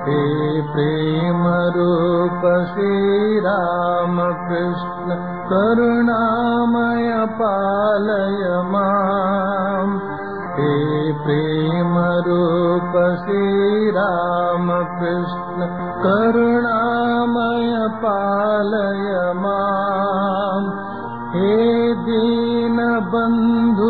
हे प्रेमरूप श्रीरामकृष्ण करुणामय पालय माम् हे प्रेमरूप श्रीरामकृष्ण करुणामय पालय माम् हे दीनबन्धु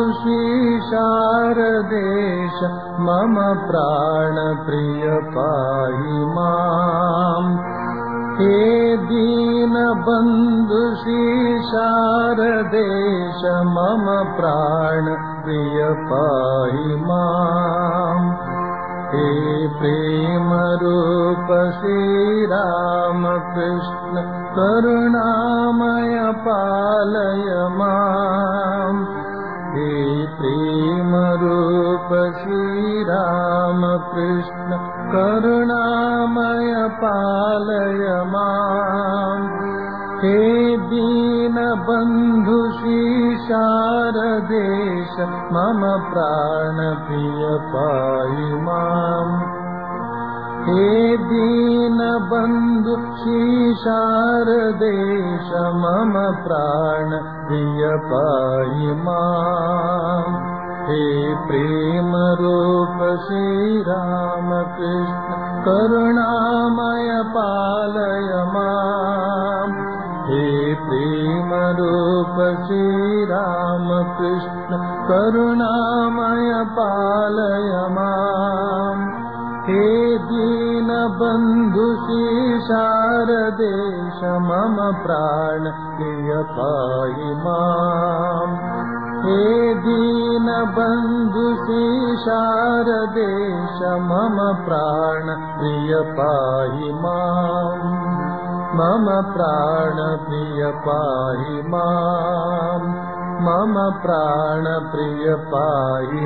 शारदेश मम प्राणप्रिय पाहि माम् हे दीनबन्धु शारदेश मम प्राणप्रिय पाहि माम् हे प्रेमरूप श्रीरामकृष्ण करुणामय पालय माम् हे प्रेमरूप श्रीरामकृष्ण करुणामय पालय माम् हे दीनबन्धु शारदेश मम प्राणप्रिय पाहि माम् हे दीनबन्धु शारदेश मम प्राणप्रिय पाहि माम् हे प्रेमरूप श्रीरामकृष्ण करुणामय पालय माम् हे प्रेमरूप श्रीरामकृष्ण करुणामय पालय माम् हे दीनबन्धु शारदेश मम प्राण प्रिय पाहि माम् हे दीनबन्धु शारदेश मम प्राण प्रिय पाहि माम् मम प्राण प्रिय पाहि माम् मम प्राण प्रिय पाहि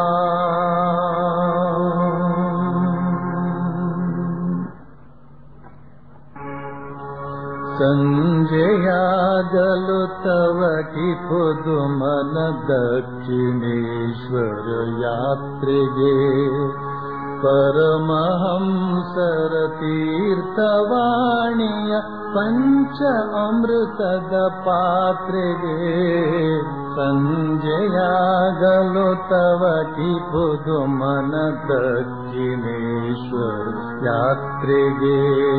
माम् सञ्जयागलु तव कि पुदुमन दक्षिणेश्वर यात्रिगे परमहंसर तीर्थवाणीय पञ्च अमृतद पात्रिगे सञ्जयागलु तव कि पुदुमन दक्षिणेश्वर यात्रिगे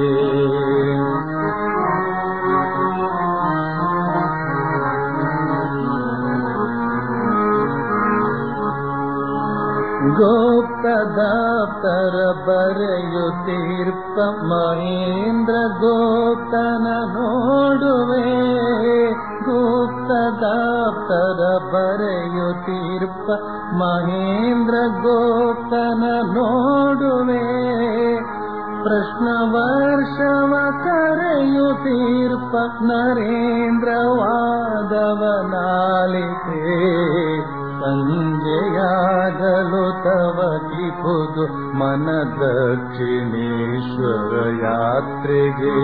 ಗೋಪ್ತದಾಪ್ತರ ಬರೆಯುತ್ತೀರ್ಪ ಮಹೇಂದ್ರ ಗೋಪ್ತನ ನೋಡುವೆ ಗುಪ್ತದಾಪ್ತರ ಬರೆಯುತ್ತೀರ್ಪ ಮಹೇಂದ್ರ ಗೋಪ್ತನ ನೋಡುವೆ ಪ್ರಶ್ನ ವರ್ಷವ ಕರೆಯುತ್ತೀರ್ಪ ನರೇಂದ್ರ ವಾದವನಾಲಿತೆ ಸಂಜೆಯಾಗಲು ತವ ಕಿಪುದು ಮನ ದಕ್ಷಿಣೇಶ್ವರ ಯಾತ್ರೆಗೆ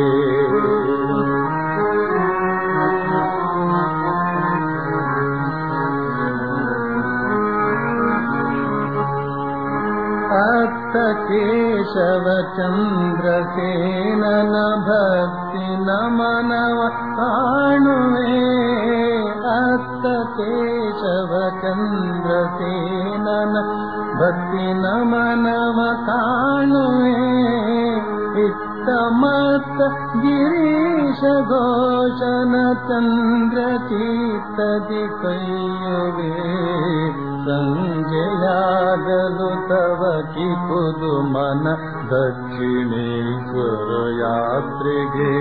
ಅತ್ತ ಕೇಶವ ಚಂದ್ರಸೇನನ ಭಕ್ತಿ ನಮನವ ಕಾಣುವೆ ಅತ್ತ ಕೇಶವ ಚಂದ್ರಸೇನನ ಭಕ್ತಿ ನಮನವ ಕಾಣುವೆ ಇತ್ತ ಮತ್ತ ಗಿರೀಶ ಘೋಷನ ಚಂದ್ರ ಚೀತದಿ ಕೈಯುವೆ ಸಂಜೆಯಾಗಲು ತವ ಕಿಪುದು ಮನ ದಕ್ಷಿಣೇಶ್ವರ ಯಾತ್ರೆಗೆ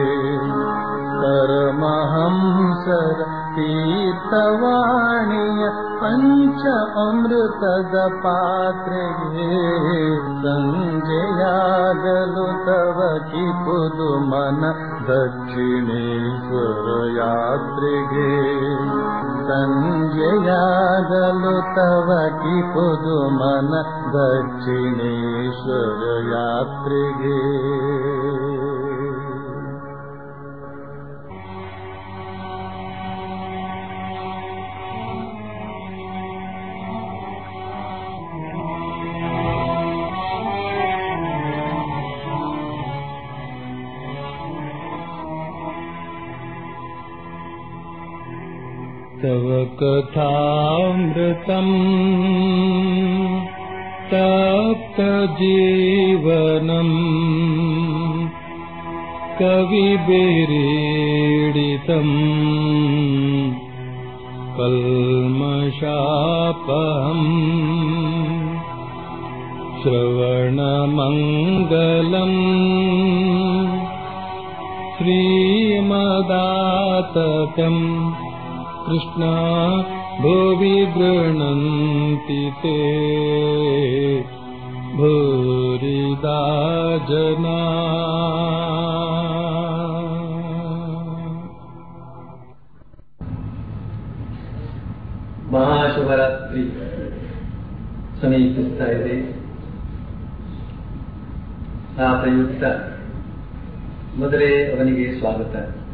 ಪರಮಹಂಸರ ತೀರ್ಥವಾಣಿಯ ಪಂಚ ಅಮೃತದ ಪಾತ್ರೆಗೆ ಸಂಜೆಯಾಗಲು ತವ ಕಿಪುದು ಮನ ದಕ್ಷಿಣೇಶ್ವರ ಯಾತ್ರೆಗೆ ಸಂಜೆಯಾಗಲು ತವ ಕಿಪುದು ಮನ ದಕ್ಷಿಣೇಶ್ವರ ಯಾತ್ರೆಗೆ तव कथामृतम् तप्तजीवनम् कविभिरीडितम् कल्मषापहम् श्रवणमङ्गलम् श्रीमदाततम् कृष्णा भुवि गृह्णन्ति ते भूरिदा जना ಮಹಾಶಿವರಾತ್ರಿ ಸಮೀಪಿಸ್ತಾ ಇದೆ ಆ ಪ್ರಯುಕ್ತ ಮೊದಲೇ ಅವನಿಗೆ ಸ್ವಾಗತ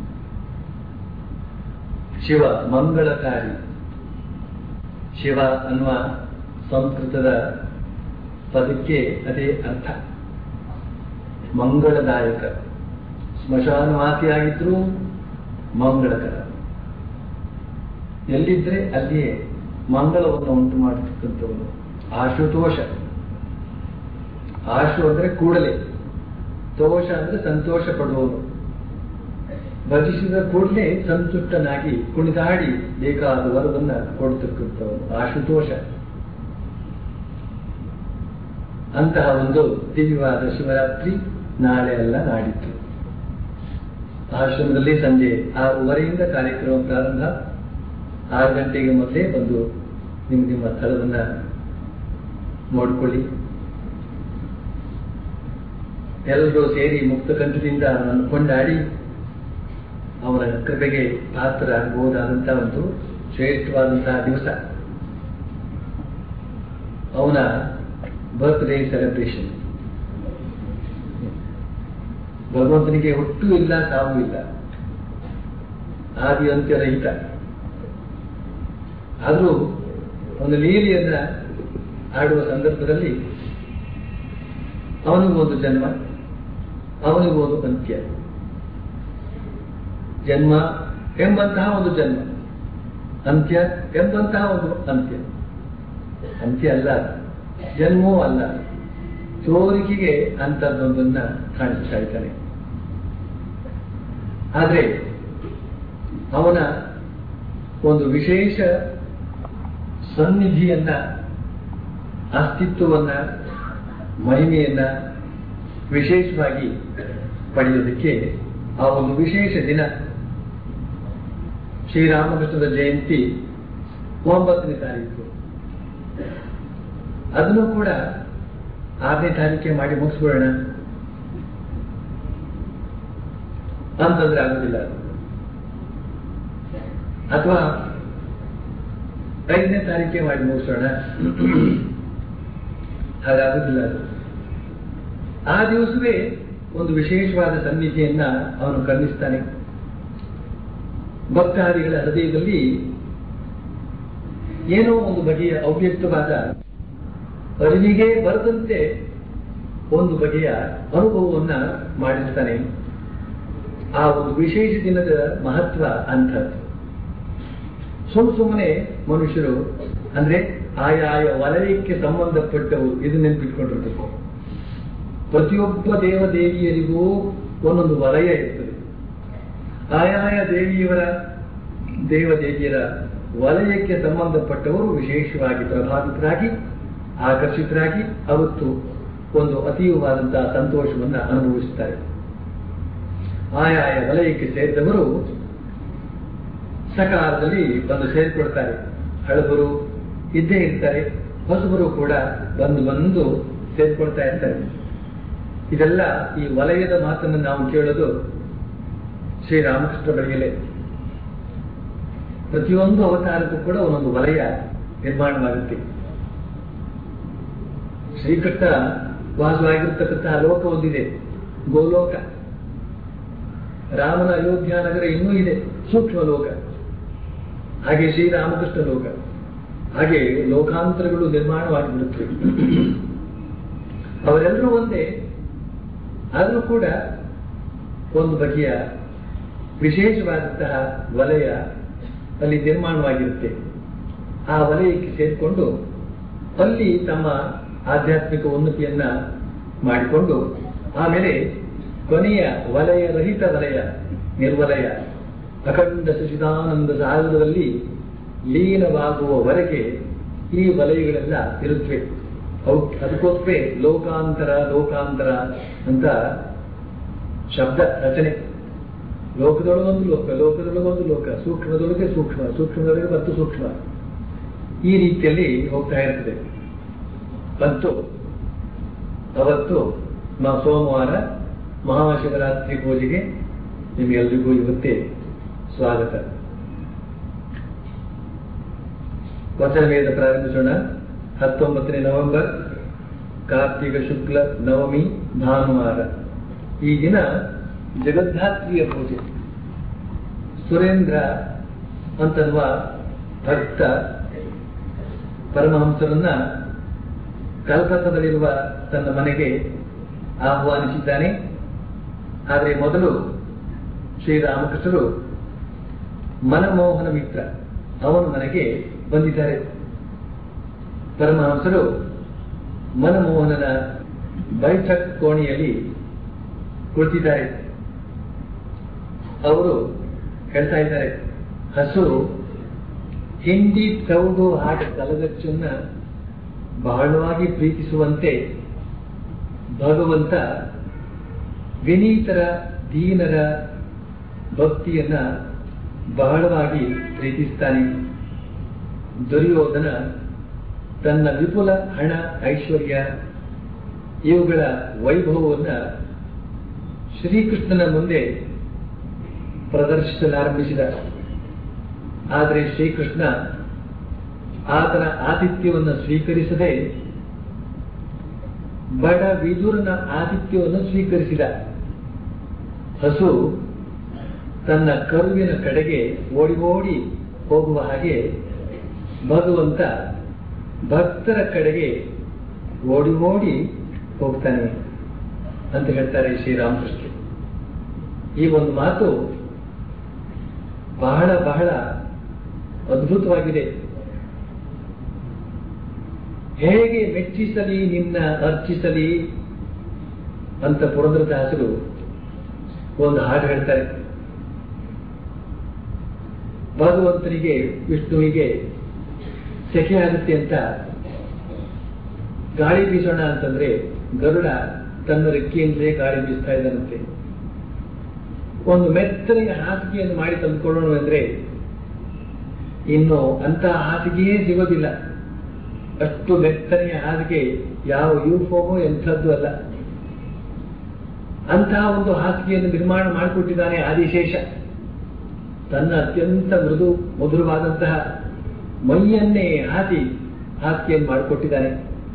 ಶಿವ ಮಂಗಳಕಾರಿ ಶಿವ ಅನ್ನುವ ಸಂಸ್ಕೃತದ ಪದಕ್ಕೆ ಅದೇ ಅರ್ಥ ಮಂಗಳದಾಯಕ ಸ್ಮಶಾನವಾಸಿಯಾಗಿದ್ರೂ ಮಂಗಳಕರ ಎಲ್ಲಿದ್ರೆ ಅಲ್ಲಿಯೇ ಮಂಗಳವನ್ನು ಉಂಟು ಮಾಡತಕ್ಕಂಥವನು ಆಶುತೋಷ ಆಶು ಅಂದ್ರೆ ಕೂಡಲೇ ತೋಷ ಅಂದ್ರೆ ಸಂತೋಷ ಪಡುವವನು ಭಜಿಸಿದ ಕೂಡಲೇ ಸಂತುಷ್ಟನಾಗಿ ಕುಣಿದಾಡಿ ಬೇಕಾದ ವರವನ್ನ ಕೊಡ್ತಕ್ಕಂಥವನು ಆಶುತೋಷ ಅಂತಹ ಒಂದು ದಿವ್ಯವಾದ ಶಿವರಾತ್ರಿ ನಾಳೆ ಅಲ್ಲ ನಾಡಿದ್ದು ಆಶ್ರಮದಲ್ಲಿ ಸಂಜೆ ಆರೂವರೆಯಿಂದ ಕಾರ್ಯಕ್ರಮ ಪ್ರಾರಂಭ ಆರು ಗಂಟೆಗೆ ಮೊದಲೇ ಬಂದು ನಿಮ್ಮ ನಿಮ್ಮ ಸ್ಥಳವನ್ನ ನೋಡ್ಕೊಳ್ಳಿ ಎಲ್ಲರೂ ಸೇರಿ ಮುಕ್ತ ಕಂಠದಿಂದ ಅವನನ್ನು ಕೊಂಡಾಡಿ ಅವನ ಕೃಪೆಗೆ ಪಾತ್ರರಾಗಬಹುದಾದಂತಹ ಒಂದು ಶ್ರೇಷ್ಠವಾದಂತಹ ದಿವಸ ಅವನ ಬರ್ತ್ಡೇ ಸೆಲೆಬ್ರೇಷನ್ ಭಗವಂತನಿಗೆ ಒಟ್ಟು ಇಲ್ಲ ಸಾವು ಇಲ್ಲ ಆದಿ ಅಂತ್ಯರಹಿತ ಆದರೂ ಒಂದು ಲೀಲೆಯನ್ನ ಆಡುವ ಸಂದರ್ಭದಲ್ಲಿ ಅವನಿಗೂ ಒಂದು ಜನ್ಮ ಅವನಿಗೂ ಒಂದು ಅಂತ್ಯ ಜನ್ಮ ಎಂಬಂತಹ ಒಂದು ಜನ್ಮ ಅಂತ್ಯ ಎಂಬಂತಹ ಒಂದು ಅಂತ್ಯ ಅಂತ್ಯ ಅಲ್ಲ ಜನ್ಮವೂ ಅಲ್ಲ ತೋರಿಕೆಗೆ ಅಂತದ್ದೊಂದನ್ನ ಕಾಣಿಸ್ತಾ ಇದ್ದಾನೆ ಆದರೆ ಅವನ ಒಂದು ವಿಶೇಷ ಸನ್ನಿಧಿಯನ್ನ ಅಸ್ತಿತ್ವವನ್ನ ಮಹಿಮೆಯನ್ನ ವಿಶೇಷವಾಗಿ ಪಡೆಯೋದಕ್ಕೆ ಆ ಒಂದು ವಿಶೇಷ ದಿನ ಶ್ರೀರಾಮಕೃಷ್ಣದ ಜಯಂತಿ ಒಂಬತ್ತನೇ ತಾರೀಕು ಅದನ್ನು ಕೂಡ ಆರನೇ ತಾರೀಕೆ ಮಾಡಿ ಮುಗಿಸ್ಬಿಡೋಣ ಅಂತಂದ್ರೆ ಆಗೋದಿಲ್ಲ ಅಥವಾ ಐದನೇ ತಾರೀಕೆ ಮಾಡಿ ಮುಗಿಸೋಣ ಹಾಗಾಗುದಿಲ್ಲ ಅದು ಆ ದಿವಸವೇ ಒಂದು ವಿಶೇಷವಾದ ಸನ್ನಿಧಿಯನ್ನ ಅವನು ಕರ್ಣಿಸ್ತಾನೆ ಭಕ್ತಾದಿಗಳ ಹೃದಯದಲ್ಲಿ ಏನೋ ಒಂದು ಬಗೆಯ ಅವ್ಯಕ್ತವಾದ ಅರಿವಿಗೆ ಬರದಂತೆ ಒಂದು ಬಗೆಯ ಅನುಭವವನ್ನ ಮಾಡಿರ್ತಾನೆ ಆ ಒಂದು ವಿಶೇಷ ದಿನದ ಮಹತ್ವ ಅಂಥದ್ದು ಸುಮ್ ಸುಮ್ಮನೆ ಮನುಷ್ಯರು ಅಂದ್ರೆ ಆಯಾಯ ವಲಯಕ್ಕೆ ಸಂಬಂಧಪಟ್ಟವು ಇದು ನೆನಪಿಟ್ಕೊಂಡಿರ್ಬೇಕು ಪ್ರತಿಯೊಬ್ಬ ದೇವದೇವಿಯರಿಗೂ ಒಂದೊಂದು ವಲಯ ಇರ್ತದೆ ಆಯಾಯ ದೇವಿಯವರ ದೇವದೇವಿಯರ ವಲಯಕ್ಕೆ ಸಂಬಂಧಪಟ್ಟವರು ವಿಶೇಷವಾಗಿ ಪ್ರಭಾವಿತರಾಗಿ ಆಕರ್ಷಿತರಾಗಿ ಅವತ್ತು ಒಂದು ಅತೀವವಾದಂತಹ ಸಂತೋಷವನ್ನು ಅನುಭವಿಸುತ್ತಾರೆ ಆಯಾಯ ವಲಯಕ್ಕೆ ಸೇರಿದವರು ಸಕಾಲದಲ್ಲಿ ಬಂದು ಸೇರಿಕೊಡ್ತಾರೆ ಹಳಬರು ಇದ್ದೇ ಇರ್ತಾರೆ ಹೊಸಬರು ಕೂಡ ಬಂದು ಬಂದು ಸೇರ್ಕೊಳ್ತಾ ಇರ್ತಾರೆ ಇದೆಲ್ಲ ಈ ವಲಯದ ಮಾತನ್ನು ನಾವು ಕೇಳೋದು ಶ್ರೀರಾಮಕೃಷ್ಣ ಬಳಿಯಲೇ ಪ್ರತಿಯೊಂದು ಅವತಾರಕ್ಕೂ ಕೂಡ ಒಂದೊಂದು ವಲಯ ನಿರ್ಮಾಣವಾಗುತ್ತೆ ಶ್ರೀಕೃಷ್ಣ ವಾಸವಾಗಿರ್ತಕ್ಕಂತಹ ಲೋಕ ಒಂದಿದೆ ಗೋಲೋಕ ರಾಮನ ಅಯೋಧ್ಯ ನಗರ ಇನ್ನೂ ಇದೆ ಸೂಕ್ಷ್ಮ ಲೋಕ ಹಾಗೆ ಶ್ರೀರಾಮಕೃಷ್ಣ ಲೋಕ ಹಾಗೆ ಲೋಕಾಂತರಗಳು ನಿರ್ಮಾಣವಾಗಿಬಿಡುತ್ತವೆ ಅವರೆಲ್ಲರೂ ಒಂದೇ ಆದರೂ ಕೂಡ ಒಂದು ಬಗೆಯ ವಿಶೇಷವಾದಂತಹ ವಲಯ ಅಲ್ಲಿ ನಿರ್ಮಾಣವಾಗಿರುತ್ತೆ ಆ ವಲಯಕ್ಕೆ ಸೇರಿಕೊಂಡು ಅಲ್ಲಿ ತಮ್ಮ ಆಧ್ಯಾತ್ಮಿಕ ಉನ್ನತಿಯನ್ನ ಮಾಡಿಕೊಂಡು ಆಮೇಲೆ ಕೊನೆಯ ವಲಯ ರಹಿತ ವಲಯ ನಿರ್ವಲಯ ಅಖಂಡ ಸಚಿದಾನಂದ ಸಾಗರದಲ್ಲಿ ಲೀನವಾಗುವವರೆಗೆ ಈ ವಲಯಗಳೆಲ್ಲ ಇರುತ್ತವೆ ಅವು ಅದಕ್ಕೋಸ್ಕರ ಲೋಕಾಂತರ ಲೋಕಾಂತರ ಅಂತ ಶಬ್ದ ರಚನೆ ಲೋಕದೊಳಗೊಂದು ಲೋಕ ಲೋಕದೊಳಗೊಂದು ಲೋಕ ಸೂಕ್ಷ್ಮದೊಳಗೆ ಸೂಕ್ಷ್ಮ ಸೂಕ್ಷ್ಮದೊಳಗೆ ಮತ್ತು ಸೂಕ್ಷ್ಮ ಈ ರೀತಿಯಲ್ಲಿ ಹೋಗ್ತಾ ಇರ್ತದೆ ಮತ್ತು ಅವತ್ತು ನಾವು ಸೋಮವಾರ ಮಹಾಶಿವರಾತ್ರಿ ಪೂಜೆಗೆ ನಿಮಗೆಲ್ಲರಿಗೂ ಇವತ್ತೇ ಸ್ವಾಗತ ವಚನ ವೇದ ಪ್ರಾರಂಭಿಸೋಣ ಹತ್ತೊಂಬತ್ತನೇ ನವೆಂಬರ್ ಕಾರ್ತಿಕ ಶುಕ್ಲ ನವಮಿ ಭಾನುವಾರ ಈ ದಿನ ಜಗದ್ಧಾತ್ರಿಯ ಪೂಜೆ ಸುರೇಂದ್ರ ಅಂತನ್ನುವ ಭಕ್ತ ಪರಮಹಂಸರನ್ನ ಕಲ್ಕತ್ತಾದಲ್ಲಿರುವ ತನ್ನ ಮನೆಗೆ ಆಹ್ವಾನಿಸಿದ್ದಾನೆ ಆದರೆ ಮೊದಲು ಶ್ರೀರಾಮಕೃಷ್ಣರು ಮನಮೋಹನ ಮಿತ್ರ ಅವನು ಮನೆಗೆ ಬಂದಿದ್ದಾರೆ ಪರಮಹಂಸರು ಮನಮೋಹನನ ಬೈಠಕ್ ಕೋಣೆಯಲ್ಲಿ ಕುಳಿತಿದ್ದಾರೆ ಅವರು ಹೇಳ್ತಾ ಇದ್ದಾರೆ ಹಸು ಹಿಂಡಿ ತೌಡು ಆಟ ಕಲಗಚ್ಚನ್ನ ಬಹಳವಾಗಿ ಪ್ರೀತಿಸುವಂತೆ ಭಗವಂತ ವಿನೀತರ ದೀನರ ಭಕ್ತಿಯನ್ನ ಬಹಳವಾಗಿ ಪ್ರೀತಿಸ್ತಾನೆ ದುರ್ಯೋಧನ ತನ್ನ ವಿಪುಲ ಹಣ ಐಶ್ವರ್ಯ ಇವುಗಳ ವೈಭವವನ್ನ ಶ್ರೀಕೃಷ್ಣನ ಮುಂದೆ ಪ್ರದರ್ಶಿಸಲಾರಂಭಿಸಿದ ಆದರೆ ಶ್ರೀಕೃಷ್ಣ ಆತನ ಆತಿಥ್ಯವನ್ನು ಸ್ವೀಕರಿಸದೆ ಬಡ ವಿದುರನ ಆತಿಥ್ಯವನ್ನು ಸ್ವೀಕರಿಸಿದ ಹಸು ತನ್ನ ಕರುವಿನ ಕಡೆಗೆ ಓಡಿ ಓಡಿ ಹೋಗುವ ಹಾಗೆ ಭಗವಂತ ಭಕ್ತರ ಕಡೆಗೆ ಓಡಿ ಓಡಿ ಹೋಗ್ತಾನೆ ಅಂತ ಹೇಳ್ತಾರೆ ಶ್ರೀರಾಮಕೃಷ್ಣ ಈ ಒಂದು ಮಾತು ಬಹಳ ಬಹಳ ಅದ್ಭುತವಾಗಿದೆ ಹೇಗೆ ಮೆಚ್ಚಿಸಲಿ ನಿನ್ನ ಅರ್ಚಿಸಲಿ ಅಂತ ಪುರಂದ್ರದಾಸರು ಒಂದು ಹಾಡು ಹೇಳ್ತಾರೆ ಭಗವಂತನಿಗೆ ವಿಷ್ಣುವಿಗೆ ಸೆಕೆ ಆಗುತ್ತೆ ಅಂತ ಗಾಳಿ ಬೀಸೋಣ ಅಂತಂದ್ರೆ ಗರುಡ ತನ್ನ ರೆಕ್ಕೆಯಿಂದಲೇ ಗಾಳಿ ಬೀಸ್ತಾ ಇದ್ದಾನಂತೆ ಒಂದು ಮೆತ್ತನೆಯ ಹಾಸಿಗೆಯನ್ನು ಮಾಡಿ ತಂದುಕೊಳ್ಳೋಣ ಅಂದ್ರೆ ಇನ್ನು ಅಂತಹ ಹಾಸಿಗೆಯೇ ಸಿಗೋದಿಲ್ಲ ಅಷ್ಟು ಮೆತ್ತನೆಯ ಹಾಸಿಗೆ ಯಾವ ಯೂಫೋಮೋ ಎಂಥದ್ದು ಅಲ್ಲ ಅಂತಹ ಒಂದು ಹಾಸಿಗೆಯನ್ನು ನಿರ್ಮಾಣ ಮಾಡಿಕೊಟ್ಟಿದ್ದಾನೆ ಆದಿಶೇಷ ತನ್ನ ಅತ್ಯಂತ ಮೃದು ಮಧುರವಾದಂತಹ ಮೈಯನ್ನೇ ಹಾಸಿ ಹಾಸಿಗೆಯನ್ನು ಮಾಡಿಕೊಟ್ಟಿದ್ದಾನೆ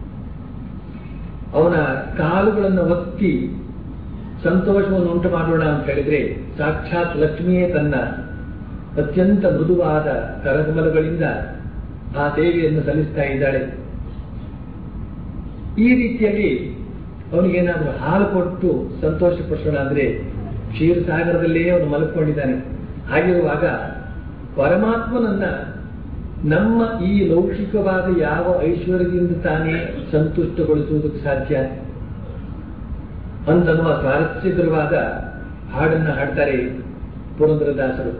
ಅವನ ಕಾಲುಗಳನ್ನು ಒತ್ತಿ ಸಂತೋಷವನ್ನು ಉಂಟು ಮಾಡೋಣ ಅಂತ ಹೇಳಿದ್ರೆ ಸಾಕ್ಷಾತ್ ಲಕ್ಷ್ಮಿಯೇ ತನ್ನ ಅತ್ಯಂತ ಮೃದುವಾದ ಕರಕಮಲಗಳಿಂದ ಆ ದೇವಿಯನ್ನು ಸಲ್ಲಿಸ್ತಾ ಇದ್ದಾಳೆ ಈ ರೀತಿಯಲ್ಲಿ ಅವನಿಗೇನಾದ್ರೂ ಹಾಲು ಕೊಟ್ಟು ಸಂತೋಷ ಪಡಿಸೋಣ ಅಂದ್ರೆ ಕ್ಷೀರಸಾಗರದಲ್ಲೇ ಅವನು ಮಲ್ಕೊಂಡಿದ್ದಾನೆ ಹಾಗಿರುವಾಗ ಪರಮಾತ್ಮನನ್ನ ನಮ್ಮ ಈ ಲೌಕಿಕವಾದ ಯಾವ ಐಶ್ವರ್ಯದಿಂದ ತಾನೇ ಸಂತುಷ್ಟಗೊಳಿಸುವುದಕ್ಕೆ ಸಾಧ್ಯ ಅಂತನ್ನುವ ಸ್ವಾರಸ್ಯಕರವಾದ ಹಾಡನ್ನ ಹಾಡ್ತಾರೆ ಪುರಂದರದಾಸರು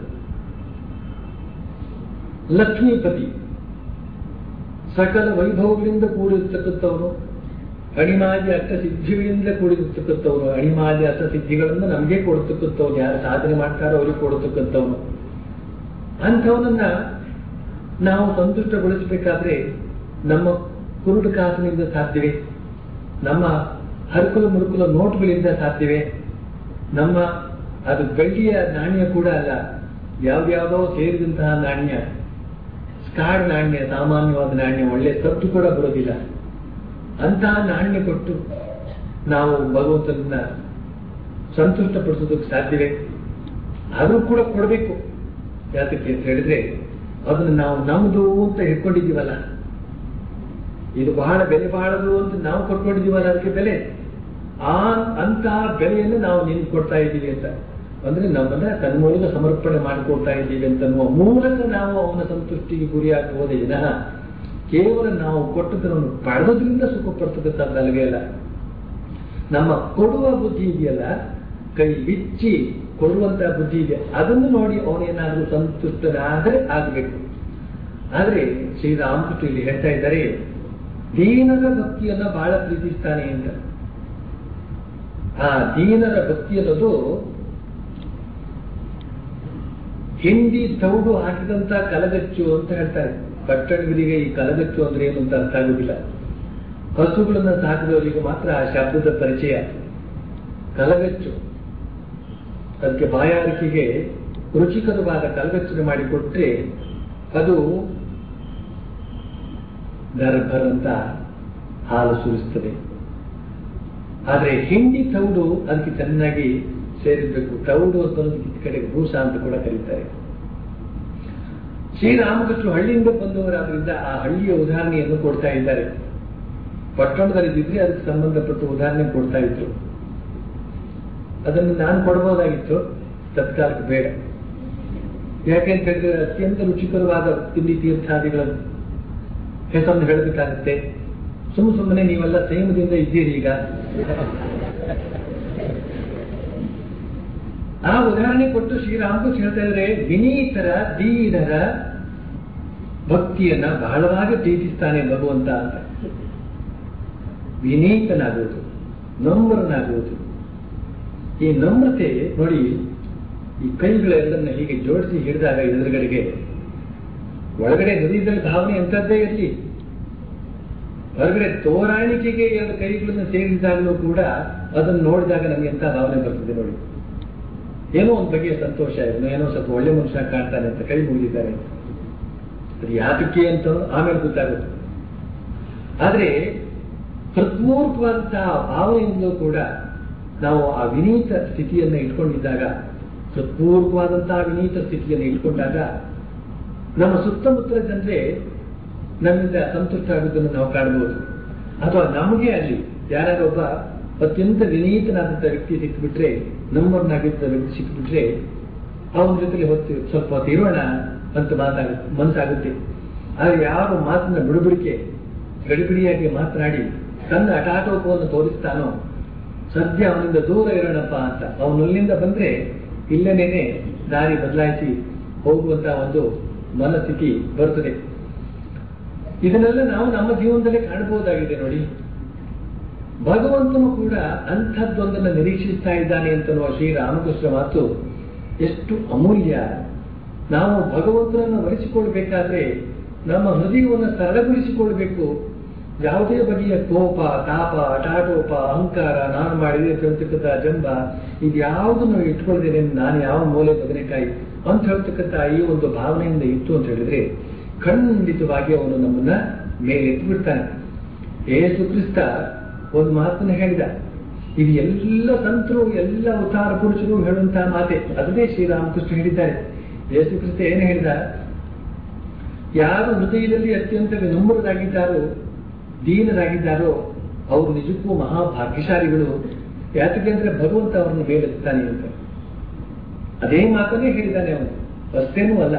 ಲಕ್ಷ್ಮೀಪತಿ ಸಕಲ ವೈಭವಗಳಿಂದ ಕೂಡಿರ್ತಕ್ಕಂಥವನು ಅಣಿಮಾದಿ ಅಷ್ಟ ಸಿದ್ಧಿಗಳಿಂದ ಕೂಡಿರ್ತಕ್ಕಂಥವನು ಅಣಿಮಾದಿ ಅಷ್ಟ ಸಿದ್ಧಿಗಳನ್ನು ನಮಗೆ ಕೊಡ್ತಕ್ಕಂಥವ್ರು ಯಾರು ಸಾಧನೆ ಮಾಡ್ತಾರೋ ಅವ್ರಿಗೆ ಕೊಡ್ತಕ್ಕಂಥವನು ಅಂಥವನನ್ನ ನಾವು ಸಂತುಷ್ಟಗೊಳಿಸಬೇಕಾದ್ರೆ ನಮ್ಮ ಕುರುಡು ಕಾಸಿನಿಂದ ಸಾಧ್ಯವೇ ನಮ್ಮ ಹರ್ಕುಲ ಮುರುಕುಲ ನೋಟುಗಳಿಂದ ಸಾಧ್ಯವೇ ನಮ್ಮ ಅದು ಬೆಳ್ಳಿಯ ನಾಣ್ಯ ಕೂಡ ಅಲ್ಲ ಯಾವ್ಯಾವುದೋ ಸೇರಿದಂತಹ ನಾಣ್ಯ ಸ್ಕಾಡ್ ನಾಣ್ಯ ಸಾಮಾನ್ಯವಾದ ನಾಣ್ಯ ಒಳ್ಳೆ ಸದ್ದು ಕೂಡ ಬರೋದಿಲ್ಲ ಅಂತಹ ನಾಣ್ಯ ಕೊಟ್ಟು ನಾವು ಭಗವಂತನನ್ನ ಸಂತುಷ್ಟಪಡಿಸೋದಕ್ಕೆ ಸಾಧ್ಯವೇ ಅದು ಕೂಡ ಕೊಡಬೇಕು ಯಾತಕ್ಕೆ ಅಂತ ಹೇಳಿದ್ರೆ ಅದನ್ನು ನಾವು ನಮ್ದು ಅಂತ ಹಿಡ್ಕೊಂಡಿದ್ದೀವಲ್ಲ ಇದು ಬಹಳ ಬೆಲೆ ಬಾಳದು ಅಂತ ನಾವು ಕೊಟ್ಕೊಂಡಿದ್ದೀವಲ್ಲ ಅದಕ್ಕೆ ಬೆಲೆ ಆ ಅಂತಹ ಬೆಲೆಯನ್ನು ನಾವು ನಿನ್ಗೆ ಕೊಡ್ತಾ ಇದ್ದೀವಿ ಅಂತ ಅಂದ್ರೆ ನಮ್ಮನ್ನ ತನ್ನ ಮೂಲಕ ಸಮರ್ಪಣೆ ಮಾಡಿಕೊಡ್ತಾ ಇದ್ದೀವಿ ಅಂತನ್ನುವ ಮೂಲಕ ನಾವು ಅವನ ಸಂತುಷ್ಟಿಗೆ ಗುರಿಯಾಗುವುದೇ ವಿನಃ ಕೇವಲ ನಾವು ಕೊಟ್ಟದನ್ನು ಪಡೆದ್ರಿಂದ ಸುಖ ಪಡ್ತಕ್ಕಂಥದ್ದಲ್ವೇ ಅಲ್ಲ ನಮ್ಮ ಕೊಡುವ ಬುದ್ಧಿ ಇದೆಯಲ್ಲ ಕೈ ಬಿಚ್ಚಿ ಕೊಡುವಂತ ಬುದ್ಧಿ ಇದೆ ಅದನ್ನು ನೋಡಿ ಅವನೇನಾದ್ರೂ ಸಂತುಷ್ಟನಾದರೆ ಆಗಬೇಕು ಆದ್ರೆ ಶ್ರೀರಾಮಕೃಷ್ಣ ಇಲ್ಲಿ ಹೇಳ್ತಾ ಇದ್ದಾರೆ ದೀನರ ಭಕ್ತಿಯನ್ನ ಬಹಳ ಪ್ರೀತಿಸ್ತಾನೆ ಅಂತ ಆ ದೀನರ ಭಕ್ತಿ ಅನ್ನೋದು ಹಿಂದಿ ತೌಡು ಹಾಕಿದಂತ ಕಲಗಚ್ಚು ಅಂತ ಹೇಳ್ತಾರೆ ಪಟ್ಟಣಗಳಿಗೆ ಈ ಕಲಗಚ್ಚು ಅಂದ್ರೆ ಏನು ಅಂತ ಅರ್ಥ ಆಗುದಿಲ್ಲ ಹಸುಗಳನ್ನ ಸಾಕಿದವರಿಗೆ ಮಾತ್ರ ಆ ಶಬ್ದದ ಪರಿಚಯ ಕಲಗಚ್ಚು ಅದಕ್ಕೆ ಬಾಯಾರಿಕೆಗೆ ರುಚಿಕರವಾದ ಕಲಗಚ್ಚನ್ನು ಮಾಡಿಕೊಟ್ರೆ ಅದು ದರ್ಭರ್ ಅಂತ ಹಾಲು ಸುರಿಸ್ತದೆ ಆದ್ರೆ ಹಿಂಡಿ ತೌಡು ಅದಕ್ಕೆ ಚೆನ್ನಾಗಿ ಸೇರಿರ್ಬೇಕು ತೌಡು ಅಂತ ಅನ್ನೋದಕ್ಕೆ ಈ ಕಡೆಗೆ ಭೂಸ ಅಂತ ಕೂಡ ಕರೀತಾರೆ ಶ್ರೀರಾಮಕೃಷ್ಣ ಹಳ್ಳಿಯಿಂದ ಬಂದವರಾದ್ರಿಂದ ಆ ಹಳ್ಳಿಯ ಉದಾಹರಣೆಯನ್ನು ಕೊಡ್ತಾ ಇದ್ದಾರೆ ಪಟ್ಟಣದಲ್ಲಿ ಇದ್ದಿದ್ರೆ ಅದಕ್ಕೆ ಸಂಬಂಧಪಟ್ಟ ಉದಾಹರಣೆ ಕೊಡ್ತಾ ಇದ್ರು ಅದನ್ನು ನಾನು ಕೊಡಬಹುದಾಗಿತ್ತು ತತ್ಕಾಲಕ್ಕೆ ಬೇಡ ಯಾಕೆಂತ ಹೇಳಿದ್ರೆ ಅತ್ಯಂತ ರುಚಿಕರವಾದ ತಿಂಡಿ ತೀರ್ಥಾದಿಗಳನ್ನು ಹೆಸರನ್ನು ಹೇಳಬೇಕಾಗುತ್ತೆ ಸುಮ್ಮ ಸುಮ್ಮನೆ ನೀವೆಲ್ಲ ಸಂಯಮದಿಂದ ಇದ್ದೀರಿ ಈಗ ಆ ಉದಾಹರಣೆ ಕೊಟ್ಟು ಶ್ರೀರಾಮಕೃಷ್ಣ ಹೇಳ್ತಾ ಇದ್ರೆ ವಿನೀತರ ದೀನರ ಭಕ್ತಿಯನ್ನ ಬಹಳವಾಗಿ ಪ್ರೀತಿಸ್ತಾನೆ ಭಗವಂತ ಅಂತ ವಿನೀತನಾಗುವುದು ನಮ್ರನಾಗುವುದು ಈ ನಮ್ರತೆ ನೋಡಿ ಈ ಕೈಗಳೆರಡನ್ನ ಹೀಗೆ ಜೋಡಿಸಿ ಹಿಡಿದಾಗ ಎದುರುಗಡೆಗೆ ಒಳಗಡೆ ಹೃದಯದಲ್ಲಿ ಭಾವನೆ ಎಂಥದ್ದೇ ಇರಲಿ ಹೊರಗಡೆ ತೋರಾಣಿಕೆಗೆ ಎರಡು ಕೈಗಳನ್ನು ಸೇರಿಸಿದಾಗಲೂ ಕೂಡ ಅದನ್ನು ನೋಡಿದಾಗ ನಮ್ಗೆ ಎಂತ ಭಾವನೆ ಬರ್ತದೆ ನೋಡಿ ಏನೋ ಒಂದು ಬಗೆಯ ಸಂತೋಷ ಇವನು ಏನೋ ಸ್ವಲ್ಪ ಒಳ್ಳೆ ಮನುಷ್ಯ ಕಾಣ್ತಾನೆ ಅಂತ ಕೈ ಮುಗಿದಿದ್ದಾರೆ ಅದು ಯಾತಕ್ಕೆ ಅಂತ ಆಮೇಲೆ ಗೊತ್ತಾಗುತ್ತೆ ಆದ್ರೆ ಹೃತ್ಪೂರ್ವಕವಾದಂತಹ ಭಾವನೆಯಿಂದಲೂ ಕೂಡ ನಾವು ಆ ವಿನೀತ ಸ್ಥಿತಿಯನ್ನ ಇಟ್ಕೊಂಡಿದ್ದಾಗ ಹೃತ್ಪೂರ್ವಕವಾದಂತಹ ವಿನೀತ ಸ್ಥಿತಿಯನ್ನು ಇಟ್ಕೊಂಡಾಗ ನಮ್ಮ ಸುತ್ತಮುತ್ತಲ ಜನರೇ ನಮ್ಮಿಂದ ಸಂತುಷ್ಟ ಆಗುವುದನ್ನು ನಾವು ಕಾಣಬಹುದು ಅಥವಾ ನಮಗೆ ಅಲ್ಲಿ ಯಾರಾದ್ರೂ ಒಬ್ಬ ಅತ್ಯಂತ ವಿನೀತನಾದಂಥ ವ್ಯಕ್ತಿ ಸಿಕ್ಕಿಬಿಟ್ರೆ ನಮ್ಮವ್ರನ್ನಾಗಿದ್ದ ವ್ಯಕ್ತಿ ಸಿಕ್ಕಿಬಿಟ್ರೆ ಅವನ ಜೊತೆಲಿ ಹೊತ್ತು ಸ್ವಲ್ಪ ಹೊತ್ತು ಇರೋಣ ಅಂತ ಮಾತಾಗುತ್ತೆ ಮನಸ್ಸಾಗುತ್ತೆ ಆದ್ರೆ ಯಾವ ಮಾತನ್ನ ಬಿಡುಬಿಡಿಕೆ ಗಡಿಬಿಡಿಯಾಗಿ ಮಾತನಾಡಿ ತನ್ನ ಹಠಾಟೋಪವನ್ನು ತೋರಿಸ್ತಾನೋ ಸದ್ಯ ಅವನಿಂದ ದೂರ ಇರೋಣಪ್ಪ ಅಂತ ಅವನಲ್ಲಿಂದ ಬಂದ್ರೆ ಇಲ್ಲನೇನೆ ದಾರಿ ಬದಲಾಯಿಸಿ ಹೋಗುವಂತ ಒಂದು ಮನಸ್ಥಿತಿ ಬರ್ತದೆ ಇದನ್ನೆಲ್ಲ ನಾವು ನಮ್ಮ ಜೀವನದಲ್ಲೇ ಕಾಣಬಹುದಾಗಿದೆ ನೋಡಿ ಭಗವಂತನು ಕೂಡ ಅಂಥದ್ದೊಂದನ್ನು ನಿರೀಕ್ಷಿಸ್ತಾ ಇದ್ದಾನೆ ಅಂತನ್ನುವ ಶ್ರೀರಾಮಕೃಷ್ಣ ಮಾತು ಎಷ್ಟು ಅಮೂಲ್ಯ ನಾವು ಭಗವಂತನನ್ನು ವರಿಸಿಕೊಳ್ಬೇಕಾದ್ರೆ ನಮ್ಮ ಹೃದಯವನ್ನು ಸರಳಗೊಳಿಸಿಕೊಳ್ಬೇಕು ಯಾವುದೇ ಬಗೆಯ ಕೋಪ ತಾಪ ಹಠಾಟೋಪ ಅಹಂಕಾರ ನಾನು ಮಾಡಿದೆ ಹೇಳ್ತಕ್ಕಂಥ ಜಂಬ ಇದ್ಯಾವುದನ್ನು ಇಟ್ಕೊಳ್ದೇನೆ ನಾನು ಯಾವ ಮೂಲೆ ಬದನೆಕಾಯಿ ಅಂತ ಹೇಳ್ತಕ್ಕಂಥ ಈ ಒಂದು ಭಾವನೆಯಿಂದ ಇತ್ತು ಅಂತ ಹೇಳಿದ್ರೆ ಖಂಡಿತವಾಗಿ ಅವನು ನಮ್ಮನ್ನ ಮೇಲೆತ್ತು ಬಿಡ್ತಾನೆ ಏಸು ಕ್ರಿಸ್ತ ಒಂದು ಮಾತನ್ನು ಹೇಳಿದ ಇದು ಎಲ್ಲ ಸಂತರು ಎಲ್ಲ ಅವತಾರ ಪುರುಷರು ಹೇಳುವಂತಹ ಮಾತೆ ಅದೇ ಶ್ರೀರಾಮಕೃಷ್ಣ ಹೇಳಿದ್ದಾರೆ ಯೇಸು ಕ್ರಿಸ್ತ ಏನು ಹೇಳಿದ ಯಾರು ಹೃದಯದಲ್ಲಿ ಅತ್ಯಂತ ವಿನಮ್ರರಾಗಿದ್ದಾರೋ ದೀನರಾಗಿದ್ದಾರೋ ಅವರು ನಿಜಕ್ಕೂ ಮಹಾಭಾಗ್ಯಶಾಲಿಗಳು ಯಾತಕ್ಕೆಂದ್ರೆ ಭಗವಂತ ಅವರನ್ನು ಮೇಲೆತ್ತಾನೆ ಅಂತ ಅದೇ ಮಾತನ್ನೇ ಹೇಳಿದ್ದಾನೆ ಅವನು ಅಷ್ಟೇನೂ ಅಲ್ಲ